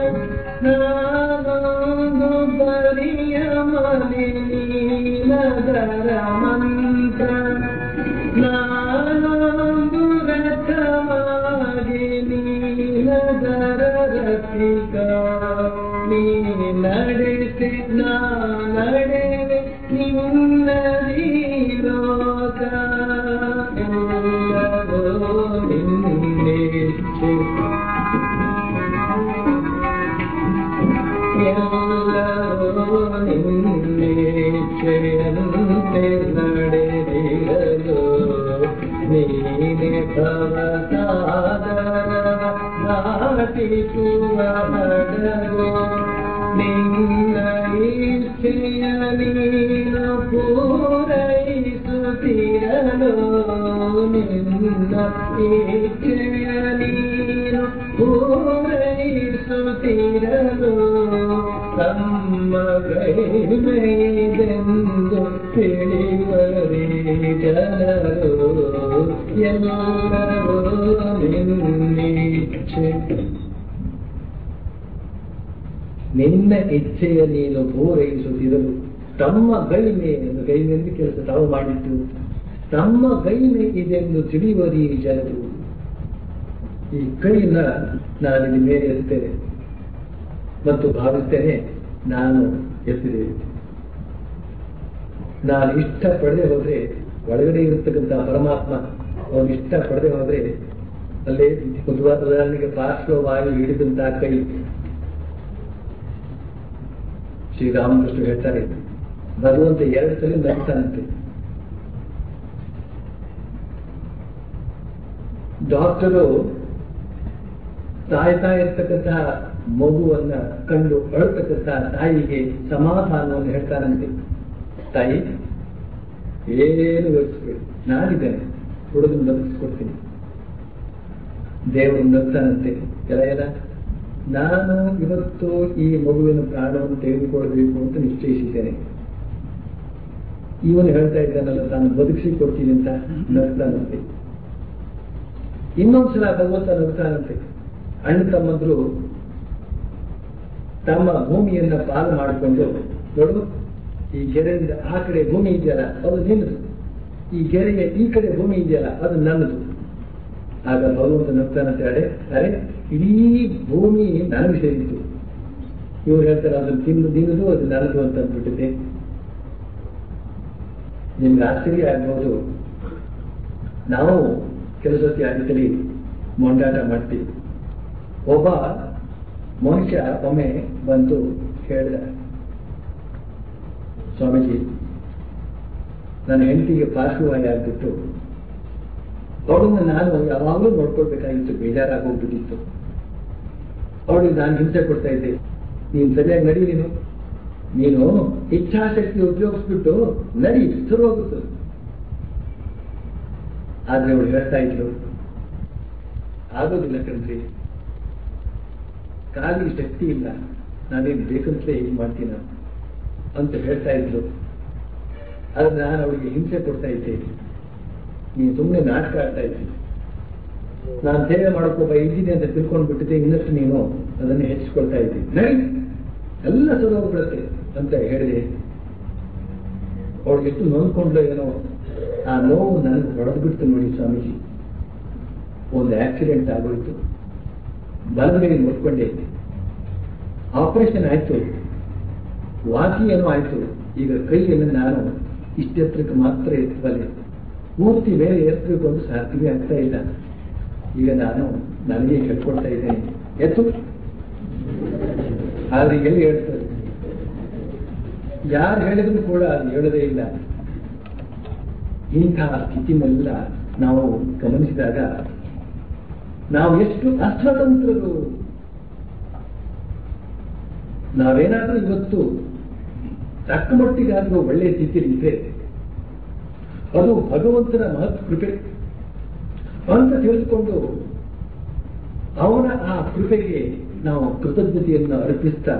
ನಾನೊಂದು ಬರಿಯ ಮನೆ ನೀನದರ ಮಂತ್ರ ನಾನೊಂದು ರಥವಾಗಿ ನೀನದರ ರಥಿಕ ನೀ ನಡೆಸಿ ನಾ ನಡೆವೆ ನಿನ್ನದಿ ಲೋಕ ಎಲ್ಲವೂ ನಿನ್ನೇಚ್ಛೆ ಎಲ್ಲವೂ ನಿನ್ನೇಚ್ಛೆಯಂತೆ ನಡೆದಿರಲು ನೀನೆ ಭವಸಾಗರ ದಾಟಿಸುವ ಹಡಗು ನಿನ್ನ ಇಚ್ಛೆಯ ನೀನು ಪೂರೈಸುತ್ತಿರಲು ನಿನ್ನ ಇಚ್ಛೆಯ ನೀನು ಪೂರೈಸುತ್ತಿರಲು ತಮ್ಮ ಕೈಮೆದೆಂದು ತಿಳಿವರಿ ಜನರು ಎಲ್ಲರೂ ನಿನ್ನಿಚ್ಛೆ ನಿನ್ನ ಇಚ್ಛೆಯ ನೀನು ಪೂರೈಸುತ್ತಿರಲು ತಮ್ಮ ಗೈಮೆ ಎಂದು ಗೈಮೆಂದು ಕೆಲಸ ತಾವು ಮಾಡಿದ್ದು ತಮ್ಮ ಗೈಮೆ ಇದೆಂದು ತಿಳಿಯುವರಿ ಜನರು ಈ ಕೈನ ನಾನು ಇಲ್ಲಿ ಮೇಲೆ ಎತ್ತೇನೆ ಮತ್ತು ಭಾವಿಸ್ತೇನೆ ನಾನು ಎತ್ತಿದೆ ನಾನು ಇಷ್ಟ ಪಡೆದೇ ಹೋದ್ರೆ ಒಳಗಡೆ ಇರತಕ್ಕಂಥ ಪರಮಾತ್ಮ ಅವನು ಇಷ್ಟ ಪಡೆದೇ ಹೋದ್ರೆ ಅಲ್ಲೇ ಉದ್ವಾ ಉದಾಹರಣೆಗೆ ಪಾರ್ಶ್ವವಾಯು ಹಿಡಿದಂತಹ ಕೈ ಶ್ರೀರಾಮಕೃಷ್ಣ ಹೇಳ್ತಾರೆ ಭಗವಂತ ಎರಡು ಸಲ ನಗ್ತಾನಂತೆ ಡಾಕ್ಟರು ಸಾಯ್ತಾ ಇರ್ತಕ್ಕಂತಹ ಮಗುವನ್ನ ಕಂಡು ಅಳತಕ್ಕಂತಹ ತಾಯಿಗೆ ಸಮಾಧಾನವನ್ನು ಹೇಳ್ತಾನಂತೆ ತಾಯಿ ಏನು ಯೋಚಿಸ್ಬೇಡಿ ನಾನಿದ್ದೇನೆ ಹುಡುಗನ ಬದುಕಿಸ್ಕೊಡ್ತೀನಿ ದೇವರು ನಗ್ತಾನಂತೆ ಎಲ್ಲ ಎಲ್ಲ ನಾನು ಇವತ್ತು ಈ ಮಗುವಿನ ಪ್ರಾಣವನ್ನು ತೆಗೆದುಕೊಳ್ಬೇಕು ಅಂತ ನಿಶ್ಚಯಿಸಿದ್ದೇನೆ ಇವನು ಹೇಳ್ತಾ ಇದ್ದಾನಲ್ಲ ತಾನು ಬದುಕಿಸಿ ಕೊಡ್ತೀನಿ ಅಂತ ನಗ್ತಾನಂತೆ ಇನ್ನೊಂದ್ಸಲ ಭಗವಂತ ನಗ್ತಾನಂತೆ ಅಣ್ಣ ತಮ್ಮಂದ್ರು ತಮ್ಮ ಭೂಮಿಯನ್ನ ಪಾಲು ಮಾಡಿಕೊಂಡು ನೋಡು ಈ ಗೆರೆಯಿಂದ ಆ ಕಡೆ ಭೂಮಿ ಇದೆಯಲ್ಲ ಅದು ನಿನ್ನದು ಈ ಗೆರೆಯ ಈ ಕಡೆ ಭೂಮಿ ಇದೆಯಲ್ಲ ಅದು ನನ್ನದು ಆಗ ಭಗವಂತ ನಗ್ತಾನಂತ ಅರೆ ಅರೆ ಇಡೀ ಭೂಮಿ ನನಗೆ ಸೇರಿತ್ತು ಇವ್ರು ಹೇಳ್ತಾರೆ ಅದನ್ನು ತಿಂದು ತಿನ್ನದು ಅದು ನನ್ನದು ಅಂತ ಅಂದ್ಬಿಟ್ಟಿದೆ ನಿಮ್ಗೆ ಆಶ್ಚರ್ಯ ಆಗ್ಬೋದು ನಾವು ಕೆಲಸಕ್ಕೆ ಆಗಲಿ ಮೊಂಡಾಟ ಮಾಡ್ತೀವಿ ಒಬ್ಬ ಮನುಷ್ಯ ಒಮ್ಮೆ ಬಂದು ಹೇಳಿದ ಸ್ವಾಮೀಜಿ ನನ್ನ ಹೆಂಡತಿಗೆ ಪಾರ್ಶ್ವವಾಯು ಆಗ್ಬಿಟ್ಟು ಅವಳನ್ನ ನಾನು ಯಾವಾಗಲೂ ನೋಡ್ಕೊಳ್ಬೇಕಾಗಿತ್ತು ಬೇಜಾರಾಗಿ ಹೋಗ್ಬಿಟ್ಟಿತ್ತು ಅವಳಿಗೆ ನಾನು ಹಿಂಸೆ ಕೊಡ್ತಾ ಇದ್ದೆ ನೀನು ಸರಿಯಾಗಿ ನಡಿ ನೀನು ನೀನು ಇಚ್ಛಾಶಕ್ತಿ ಉಪಯೋಗಿಸ್ಬಿಟ್ಟು ನಡಿ ಶುರು ಹೋಗುತ್ತೆ ಆದ್ರೆ ಅವಳು ಹೇಳ್ತಾ ಇದ್ರು ಆಗೋದಿಲ್ಲ ಕಣ್ರಿ ಕಾಲಿಗೆ ಶಕ್ತಿ ಇಲ್ಲ ನಾನೇನು ಬೇಕಂತಲೇ ಹೀಗೆ ಮಾಡ್ತೀನ ಅಂತ ಹೇಳ್ತಾ ಇದ್ರು ಆದ್ರೆ ನಾನು ಅವಳಿಗೆ ಹಿಂಸೆ ಕೊಡ್ತಾ ಇದ್ದೆ ನೀನು ಸುಮ್ಮನೆ ನಾಟಕ ಆಡ್ತಾ ಇದ್ದೆ ನಾನು ಸೇವೆ ಮಾಡೋಕ್ಕೊಬ್ಬ ಇದ್ದೀನಿ ಅಂತ ತಿಳ್ಕೊಂಡು ಬಿಟ್ಟಿದ್ದೆ ಇನ್ನಷ್ಟು ನೀನು ಅದನ್ನು ಹೆಚ್ಚಿಕೊಳ್ತಾ ಇದ್ದೆ ನಡಿ ಎಲ್ಲ ಸರೋಗ್ಬಿಡುತ್ತೆ ಅಂತ ಹೇಳಿದೆ ಅವಳಿಗೆ ಎಷ್ಟು ನೊಂದ್ಕೊಂಡ್ಲು ಏನೋ ಆ ನೋವು ನನಗೆ ಹೊಡೆದು ಬಿಡ್ತು ನೋಡಿ ಸ್ವಾಮೀಜಿ ಒಂದು ಆಕ್ಸಿಡೆಂಟ್ ಆಗೋಯ್ತು ಬಲಗಡೆ ಮುಟ್ಕೊಂಡೆ ಆಪರೇಷನ್ ಆಯ್ತು ವಾಸಿ ಏನೋ ಆಯ್ತು ಈಗ ಕೈಯನ್ನು ನಾನು ಇಷ್ಟೆತ್ತರಕ್ಕೆ ಮಾತ್ರ ಎತ್ತಬಲ್ಲೆ ಪೂರ್ತಿ ಮೇಲೆ ಎತ್ತಬೇಕು ಅಂತ ಸಾಧ್ಯವೇ ಆಗ್ತಾ ಇಲ್ಲ ಈಗ ನಾನು ನನಗೆ ಹೇಳ್ಕೊಳ್ತಾ ಇದ್ದೇನೆ ಎತ್ತು ಆದ್ರೆ ಎಲ್ಲಿ ಹೇಳ್ತದೆ ಯಾರು ಹೇಳಿದ್ರು ಕೂಡ ಅದು ಹೇಳದೇ ಇಲ್ಲ ಇಂತಹ ಸ್ಥಿತಿನೆಲ್ಲ ನಾವು ಗಮನಿಸಿದಾಗ ನಾವು ಎಷ್ಟು ಅಸ್ವತಂತ್ರರು ನಾವೇನಾದ್ರೂ ಇವತ್ತು ತಕ್ಕ ಮಟ್ಟಿಗಾದ್ರೂ ಒಳ್ಳೆಯ ಸ್ಥಿತಿಯಲ್ಲಿ ಇದ್ರೆ ಅದು ಭಗವಂತನ ಮಹತ್ ಕೃಪೆ ಅಂತ ತಿಳಿದುಕೊಂಡು ಅವನ ಆ ಕೃಪೆಗೆ ನಾವು ಕೃತಜ್ಞತೆಯನ್ನು ಅರ್ಪಿಸ್ತಾ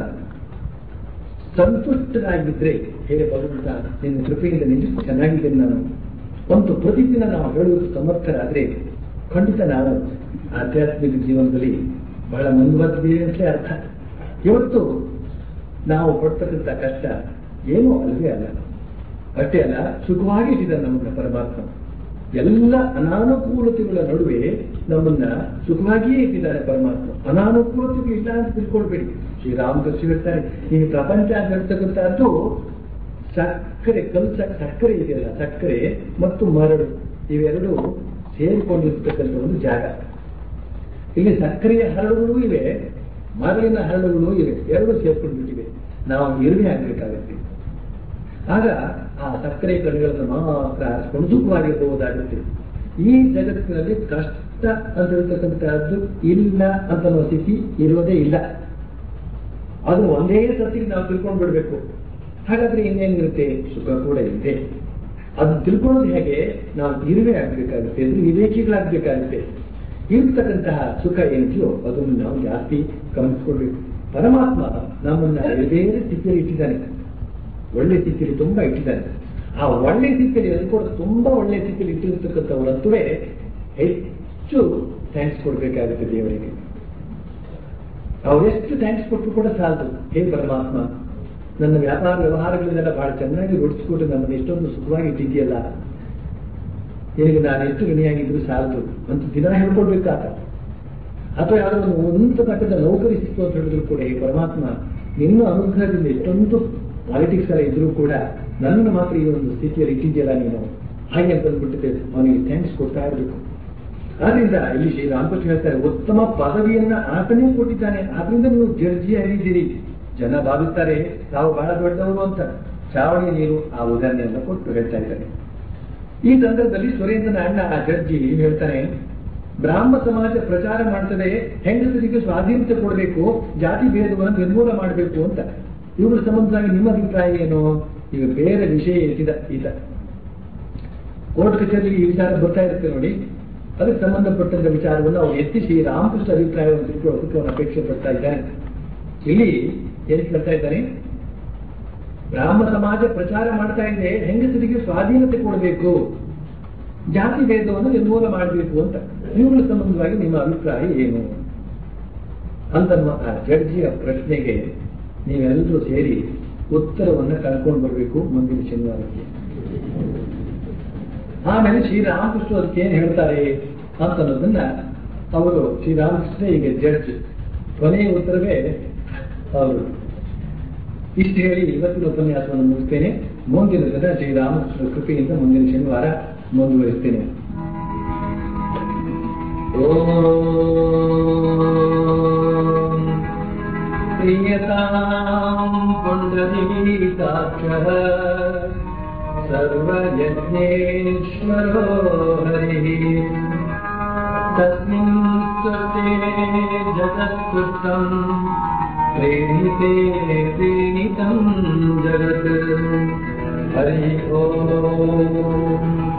ಸಂತುಷ್ಟರಾಗಿದ್ರೆ ಹೇ ಭಗವಂತ ನಿನ್ನ ಕೃಪೆಯಿಂದ ನಿಜಕ್ಕೂ ಚೆನ್ನಾಗಿದ್ದೇನೆ ನಾನು ಒಂದು ಪ್ರತಿದಿನ ನಾವು ಹೇಳುವುದು ಸಮರ್ಥರಾದ್ರೆ ಖಂಡಿತ ನಾವು ಆಧ್ಯಾತ್ಮಿಕ ಜೀವನದಲ್ಲಿ ಬಹಳ ಮುಂದುವರೆದಿದೆ ಅಂತಲೇ ಅರ್ಥ ಇವತ್ತು ನಾವು ಪಡ್ತಕ್ಕಂಥ ಕಷ್ಟ ಏನೂ ಅಲ್ಲವೇ ಅಲ್ಲ ಅಷ್ಟೇ ಅಲ್ಲ ಸುಖವಾಗಿ ಇಟ್ಟಿದ್ದಾನೆ ನಮ್ಮನ್ನ ಪರಮಾತ್ಮ ಎಲ್ಲ ಅನಾನುಕೂಲತೆಗಳ ನಡುವೆ ನಮ್ಮನ್ನ ಸುಖವಾಗಿಯೇ ಇಟ್ಟಿದ್ದಾನೆ ಪರಮಾತ್ಮ ಅನಾನುಕೂಲತೆಗಳು ಇಲ್ಲ ಅಂತ ತಿಳ್ಕೊಳ್ಬೇಡಿ ಶ್ರೀರಾಮಕೃಷ್ಣ ಹೇಳ್ತಾರೆ ಈ ಪ್ರಪಂಚ ಅಂತ ಹೇಳ್ತಕ್ಕಂಥದ್ದು ಸಕ್ಕರೆ ಕಲ್ ಸಕ್ಕರೆ ಇದೆಯಲ್ಲ ಸಕ್ಕರೆ ಮತ್ತು ಮರಳು ಇವೆರಡು ಸೇರಿಕೊಂಡಿರ್ತಕ್ಕಂಥ ಒಂದು ಜಾಗ ಇಲ್ಲಿ ಸಕ್ಕರೆಯ ಹರಳುಗಳು ಇವೆ ಮರಳಿನ ಹರಳುಗಳು ಇವೆ ಎರಡು ಸೇರ್ಕೊಂಡ್ಬಿಟ್ಟಿವೆ ನಾವು ಇರುವೆ ಆಗ್ಬೇಕಾಗತ್ತೆ ಆಗ ಆ ಸಕ್ಕರೆ ಕಣಗಳನ್ನು ಮಾತ್ರ ಆರಿಸ್ಕೊಂಡು ಸುಖವಾಗಿರಬಹುದಾಗುತ್ತೆ ಈ ಜಗತ್ತಿನಲ್ಲಿ ಕಷ್ಟ ಅಂತ ಹೇಳ್ತಕ್ಕಂಥದ್ದು ಇಲ್ಲ ಅಂತ ಅನ್ನೋ ಸ್ಥಿತಿ ಇರೋದೇ ಇಲ್ಲ ಅದು ಒಂದೇ ಸತಿಗೆ ನಾವು ತಿಳ್ಕೊಂಡು ಬಿಡ್ಬೇಕು ಹಾಗಾದ್ರೆ ಇನ್ನೇನಿರುತ್ತೆ ಸುಖ ಕೂಡ ಇದೆ ಅದು ತಿಳ್ಕೊಳ್ಳೋದು ಹೇಗೆ ನಾವು ಇರುವೆ ಆಗ್ಬೇಕಾಗುತ್ತೆ ಅಂದ್ರೆ ವಿವೇಕಿಗಳಾಗ್ಬೇಕಾಗುತ್ತೆ ಇರ್ತಕ್ಕಂತಹ ಸುಖ ಏನಿದೆಯೋ ಅದನ್ನು ನಾವು ಜಾಸ್ತಿ ಗಮನಿಸ್ಕೊಳ್ಬೇಕು ಪರಮಾತ್ಮ ನಮ್ಮನ್ನ ಬೇರೆ ಬೇರೆ ಸ್ಥಿತಿಯಲ್ಲಿ ಇಟ್ಟಿದ್ದಾನೆ ಒಳ್ಳೆ ಸ್ಥಿತಿಯಲ್ಲಿ ತುಂಬಾ ಇಟ್ಟಿದ್ದಾನೆ ಆ ಒಳ್ಳೆ ಸ್ಥಿತಿಯಲ್ಲಿ ಅನ್ಕೊಂಡು ತುಂಬಾ ಒಳ್ಳೆ ಸ್ಥಿತಿಯಲ್ಲಿ ಇಟ್ಟಿರ್ತಕ್ಕಂಥವರಂತುವೇ ಹೆಚ್ಚು ಥ್ಯಾಂಕ್ಸ್ ಕೊಡ್ಬೇಕಾಗುತ್ತೆ ದೇವರಿಗೆ ಅವರೆಷ್ಟು ಥ್ಯಾಂಕ್ಸ್ ಕೊಟ್ಟರು ಕೂಡ ಸಾಲದು ಹೇ ಪರಮಾತ್ಮ ನನ್ನ ವ್ಯಾಪಾರ ವ್ಯವಹಾರಗಳನ್ನೆಲ್ಲ ಬಹಳ ಚೆನ್ನಾಗಿ ರೂಢಿಸ್ಕೊಟ್ಟು ನಮ್ಮನ್ನು ಎಷ್ಟೊಂದು ಸುಖವಾಗಿ ಇಟ್ಟಿದೆಯಲ್ಲ ನಿನಗೆ ನಾನು ಎಷ್ಟು ಋಣಿಯಾಗಿದ್ರು ಸಾಲದು ಅಂತ ದಿನ ಹೇಳ್ಕೊಡ್ಬೇಕಾಗ ಅಥವಾ ಯಾವುದೋ ಒಂದು ಉನ್ನತ ಮಟ್ಟದ ನೌಕರಿ ಸಿಕ್ತು ಅಂತ ಹೇಳಿದ್ರು ಕೂಡ ಹೇ ಪರಮಾತ್ಮ ನಿನ್ನ ಅನುಗ್ರಹದಿಂದ ಎಷ್ಟೊಂದು ಪಾಲಿಟಿಕ್ಸ್ ಎಲ್ಲ ಇದ್ರೂ ಕೂಡ ನನ್ನನ್ನು ಮಾತ್ರ ಈ ಒಂದು ಸ್ಥಿತಿಯಲ್ಲಿ ಇಟ್ಟಿದ್ಯಲ್ಲ ನೀನು ಹಾಗೆ ಅಂತ ಅಂದ್ಬಿಟ್ಟಿದೆ ಅವನಿಗೆ ಥ್ಯಾಂಕ್ಸ್ ಕೊಡ್ತಾ ಇರಬೇಕು ಆದ್ರಿಂದ ಇಲ್ಲಿ ಶ್ರೀ ರಾಮಕೃಷ್ಣ ಹೇಳ್ತಾರೆ ಉತ್ತಮ ಪದವಿಯನ್ನ ಆತನೇ ಕೊಟ್ಟಿದ್ದಾನೆ ಆದ್ರಿಂದ ನೀವು ಜಡ್ಜಿ ಆಗಿದ್ದೀರಿ ಜನ ಭಾವಿಸ್ತಾರೆ ತಾವು ಬಹಳ ದೊಡ್ಡವರು ಅಂತ ಚಾವಣಿ ನೀರು ಆ ಉದಾಹರಣೆಯನ್ನ ಕೊಟ್ಟು ಹೇಳ್ತಾ ಇದ್ದಾರೆ ಈ ಸಂದರ್ಭದಲ್ಲಿ ಸುರೇಂದ್ರನ ಅಣ್ಣ ಆ ಜಡ್ಜಿ ಹೇಳ್ತಾನೆ ಬ್ರಾಹ್ಮ ಸಮಾಜ ಪ್ರಚಾರ ಮಾಡ್ತದೆ ಹೆಂಗಸರಿಗೆ ಸ್ವಾಧೀನತೆ ಕೊಡಬೇಕು ಜಾತಿ ಭೇದವನ್ನು ನಿರ್ಮೂಲ ಮಾಡಬೇಕು ಅಂತ ಇವುಗಳ ಸಂಬಂಧವಾಗಿ ನಿಮ್ಮ ಅಭಿಪ್ರಾಯ ಏನು ಈಗ ಬೇರೆ ವಿಷಯ ಎತ್ತಿದ ಈತ ಕೋರ್ಟ್ ಕಚೇರಿ ಈ ವಿಚಾರ ಬರ್ತಾ ಇರುತ್ತೆ ನೋಡಿ ಅದಕ್ಕೆ ಸಂಬಂಧಪಟ್ಟಂತ ವಿಚಾರವನ್ನು ಅವ್ರು ಎತ್ತಿ ಶ್ರೀ ರಾಮಕೃಷ್ಣ ಅಭಿಪ್ರಾಯವನ್ನು ತಿಳ್ಕೊಳ್ಳೋದಕ್ಕೆ ಅವನು ಅಪೇಕ್ಷೆ ಪಡ್ತಾ ಇದ್ದಾನೆ ಇಲ್ಲಿ ಏನಕ್ಕೆ ಹೇಳ್ತಾ ಇದ್ದಾನೆ ಬ್ರಾಹ್ಮ ಸಮಾಜ ಪ್ರಚಾರ ಮಾಡ್ತಾ ಇದೆ ಹೆಂಗಸರಿಗೆ ಸ್ವಾಧೀನತೆ ಕೊಡಬೇಕು ಜಾತಿ ಭೇದವನ್ನು ನಿರ್ಮೂಲ ಮಾಡಬೇಕು ಅಂತ ಇವುಗಳ ಸಂಬಂಧವಾಗಿ ನಿಮ್ಮ ಅಭಿಪ್ರಾಯ ಏನು ಅಂತನ್ನುವ ಆ ಜಡ್ಜಿಯ ಪ್ರಶ್ನೆಗೆ ನೀವೆಲ್ಲರೂ ಸೇರಿ ಉತ್ತರವನ್ನು ಕಳ್ಕೊಂಡು ಬರಬೇಕು ಮುಂದಿನ ಶನಿವಾರಕ್ಕೆ ಆಮೇಲೆ ಶ್ರೀರಾಮಕೃಷ್ಣ ಅದಕ್ಕೆ ಏನ್ ಹೇಳ್ತಾರೆ ಅಂತ ಅನ್ನೋದನ್ನ ಅವರು ಶ್ರೀರಾಮಕೃಷ್ಣ ಈಗ ಜಡ್ಜ್ ಕೊನೆಯ ಉತ್ತರವೇ ಅವರು ಇಷ್ಟು ಹೇಳಿ ಇವತ್ತಿನ ಉಪನ್ಯಾಸವನ್ನು ಮುಗಿಸ್ತೇನೆ ಮುಂದಿನ ದಿನ ಶ್ರೀರಾಮಕೃಷ್ಣ ಕೃಪೆಯಿಂದ ಮುಂದಿನ ಶನಿವಾರ ಮುಂದುವರಿಸ್ತೇನೆ ಓಂ प्रियताम् पुण्डरीकाक्षः सर्वयज्ञेश्वरो हरिः तस्मिन् स्वते जगत्कृष्टम् प्रेणिते प्रेणितम् जगत् हरि ओम्